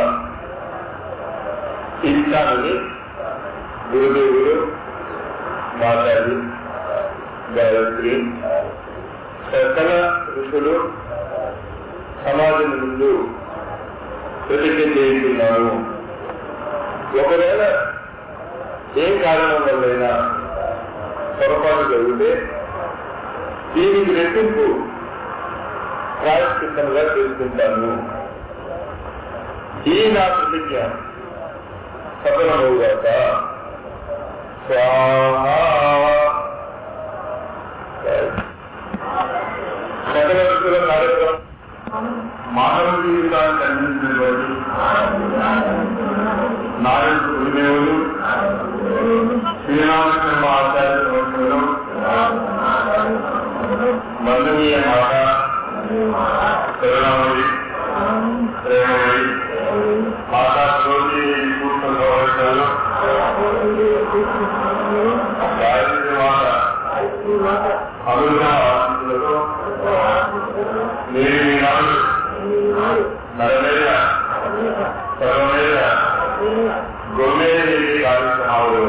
ఇస్తానని గురుదేవులు మాతాజీ గాయత్రి సకల ఋషులు సమాజం ముందు ప్రతిజ్ఞ చేయించున్నాను ఒకవేళ ఏ కారణం వల్లైనా పొరపాటు జరిగితే దీనికి రెట్టింపు ప్రాయశ్చిత్తంగా చేసుకుంటాను ఈ నా ప్రతిజ్ఞ సఫలమవుగాక స్వాహ సకల ఋషుల కార్యక్రమం మానవ జీవితానికి అందించినటువంటి నారాయణ గురుదేవులు శ్రీరామకృష్ణ ఆచార్య సంవత్సరంలో మందనీయ మాట కరుణామణి ప్రేమమణి మాతా జ్యోతి కూర్చున్న సంవత్సరంలో గాయత్రి మాట అనుగ్రహ ఆశీస్సులతో నేను ఈనాడు నరమేద సర్వమేద గొమ్మేదేవి కార్యక్రమాలు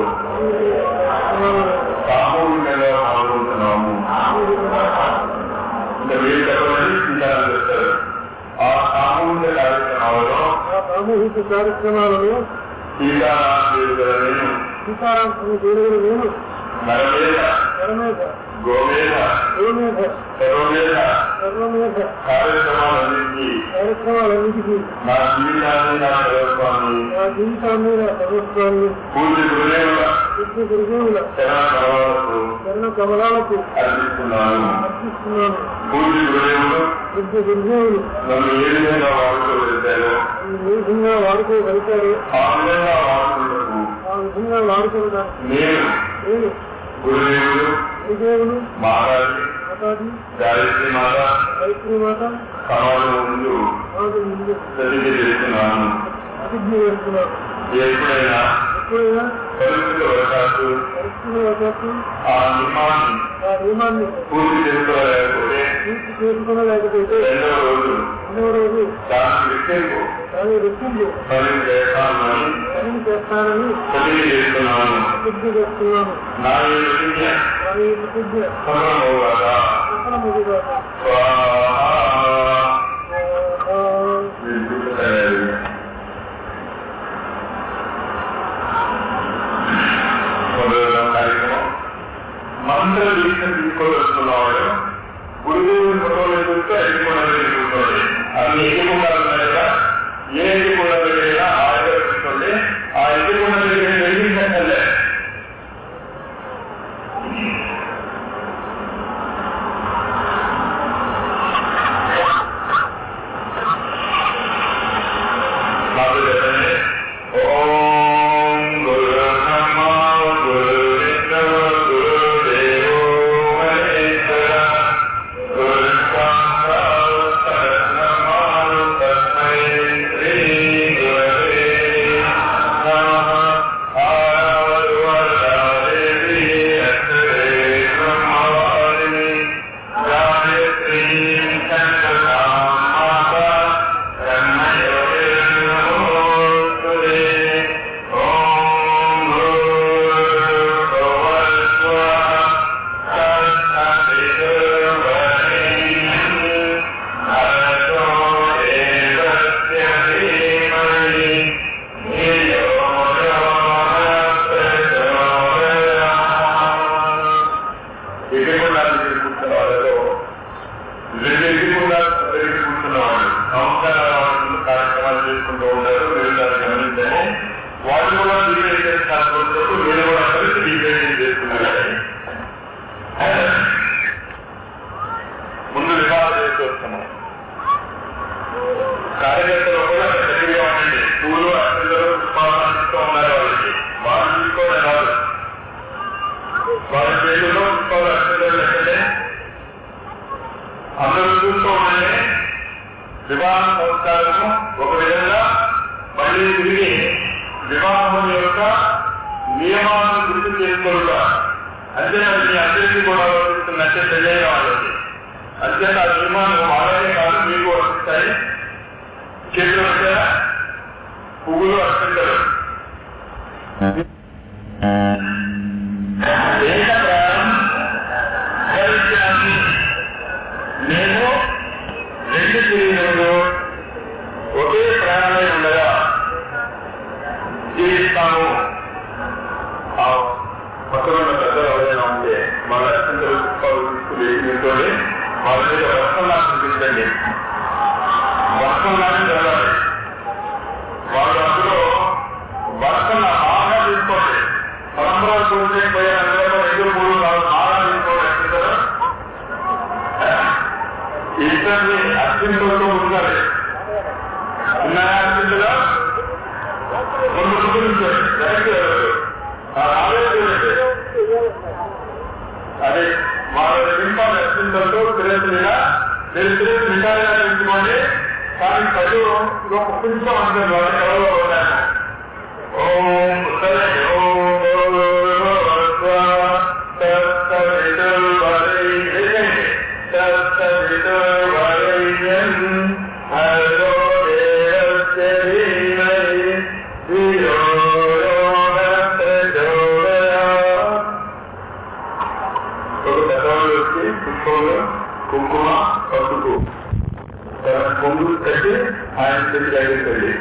సామూహికంగా పాల్గొంటున్నాము ఇంకా మీరు చెప్పమని చింతన చేస్తారు ఆ సామూహిక కార్యక్రమాలలో సామూహిక కార్యక్రమాలలో సీతారామ నేను సీతారాం దేవుడు నేను నరమేద పరమేధ గోమేద గోమేధ సర్వమేద సర్వమేధ కార్యక్రమాలన్నింటినీ కార్యక్రమాలన్నిటికీ నా జీవితాన్ని నా సర్వస్వాన్ని నా జీవితాన్ని నా సర్వస్వాన్ని పూర్తి గురుదేవుల విద్య గురుదేవుల శరణ కమలకు చరణ కమలాలకు అర్పిస్తున్నాను అర్పిస్తున్నాను పూర్తి గురుదేవులు విద్య గురుదేవులు నన్ను ఏ విధంగా వాడుకోగలిగారో ఏ విధంగా వాడుకోగలిగారు ఆ విధంగా వాడుకున్నకు ఆ విధంగా వాడుకోవడానికి నేను నేను గురుదేవులు గురుదేవులు మహారాజు మాతాజీ గాయత్రి మాత గాయత్రి మాత సమాజం ముందు మాకు ముందు ప్రతిజ్ఞ చేస్తున్నాను ప్రతిజ్ఞ చేస్తున్నాను ఎప్పుడైనా ఎప్పుడైనా పరిస్థితి వరకాసు పరిస్థితుల వద్దకు ఆ నియమాన్ని ఆ నియమాన్ని పూర్తి చేసుకోలేకపోతే పూర్తి చేసుకునలేకపోతే రెండవ రోజు రెండవ రోజు దానికి విషయంకు దాని రెట్టింపు పని చేస్తానని పనిని చేస్తానని ప్రతిజ్ఞ చేస్తున్నాను ప్రతిజ్ఞ చేస్తున్నాను నా ఈ ప్రతిజ్ఞ దాని ప్రతిజ్ఞ సఫలమవుగాక సఫలముగా స్వాహా మీరు చూడలేదు. మొదలైన కార్యక్రమం మంత్ర దీక్ష తీసుకోవస్తున్నవాడు గురుదేవుని ఫోటోలు ఎదుగుతూ ఎదుగుకుండా ఎదుగుతుంది అన్ని ఎదుగుకుండా ఉన్నాయి కదా ఏ ఎదుగుకుండా దగ్గరైనా ఆ ఎదురు చూసుకోండి ఆ ఎదుగుకుండా దగ్గర వెలిగించలే నాకు చెప్పండి ఓం గురు నమ గురు విష్ణు గురు దేవో మహేశ్వర గురు సాక్షాత్ పరబ్రహ్మ తస్మై శ్రీ గురవే నమః ఆరాధనాదేవి అక్షరే బ్రహ్మవాదిని గాయత్రీ చంద్రకాం మాతా బ్రహ్మయోగే నమోస్తుతే చేతుల్లో పుష్పాలు అక్షరాలు లెక్కలే అందరూ చూస్తూ ఉండే వివాహ సంస్కారము ఒక విధంగా మళ్ళీ తిరిగి వివాహం యొక్క నియమాలను గుర్తు చేసుకోరుగా అంతేనా మీ అందరికీ కూడా వర్తిస్తున్నట్టే తెలియని వాళ్ళకి అంతేత ఆ నియమాలు వాళ్ళనే కాదు మీకు వర్తిస్తాయి చేతులు వచ్చారా పువ్వులు అర్పించరు నేను రెండు శరీరంలో ఒకే ప్రాణమై ఉండగా జీవిస్తాము ఆ పక్కన ఉన్న పెద్దలు ఎవరైనా ఉంటే వాళ్ళ అత్యంత పుష్పాలు తీసుకుని నింటోని వాళ్ళ మీద వర్షం లాగా చూపించండి వర్షం లాగా జరగాలి వాళ్ళు అందులో వర్షం బాగా తీసుకోండి పరంపర చూసే పోయే అందరూ రెండు మూడు నాలుగు బాగా తీసుకోండి అంటారు ఇద్దరిని అత్యంతంలో ఉండాలి ఉన్నాయా అత్యంతగా రెండు ముందు డైరెక్ట్ ఆ ఆలోచన అదే వాళ్ళ నింపాలు అత్యంతంతో తిరగలిగా మీరు తిరిగి నిండాలిగా ఉంచుకోండి కానీ ప్రజలు ఒక కొంచెం అంటారు వాళ్ళు ఎవరో ఉన్నారు ఓం ఉత్తరే ఓం ఒక పెద్దవాళ్ళు వచ్చి పుష్పంలో కుంకుమ పసుపు తన కొంగు కట్టి ఆయన చేతి దగ్గరికి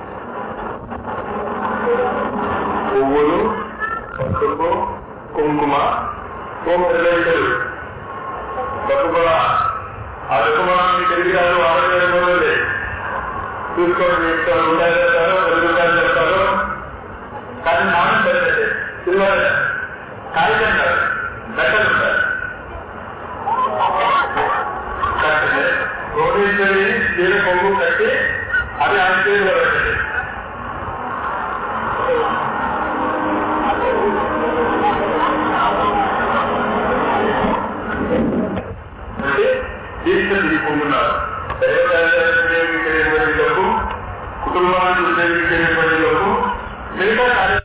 పువ్వులు పసుపు కుంకుమ ఓ పెద్దలు పసుపు ఆ రుకుమాన్ని మీకు ఎందుకు కాదు ఆరోగ్యం చూసుకోండి మీ ఇంట్లో రూపాయలు చెప్తారు పది రూపాయలు చెప్తారు కానీ నాణ్యం పెద్దది సిల్వర్ కాగితం కాదు మెటల్ ఉండాలి కట్టండి కోడేశ్వరి చీర కొంగు కట్టి అది ఆయన చేతిలో పెట్టండి అంటే దీక్ష తీసుకుంటున్నారు దైవకార్యాలయం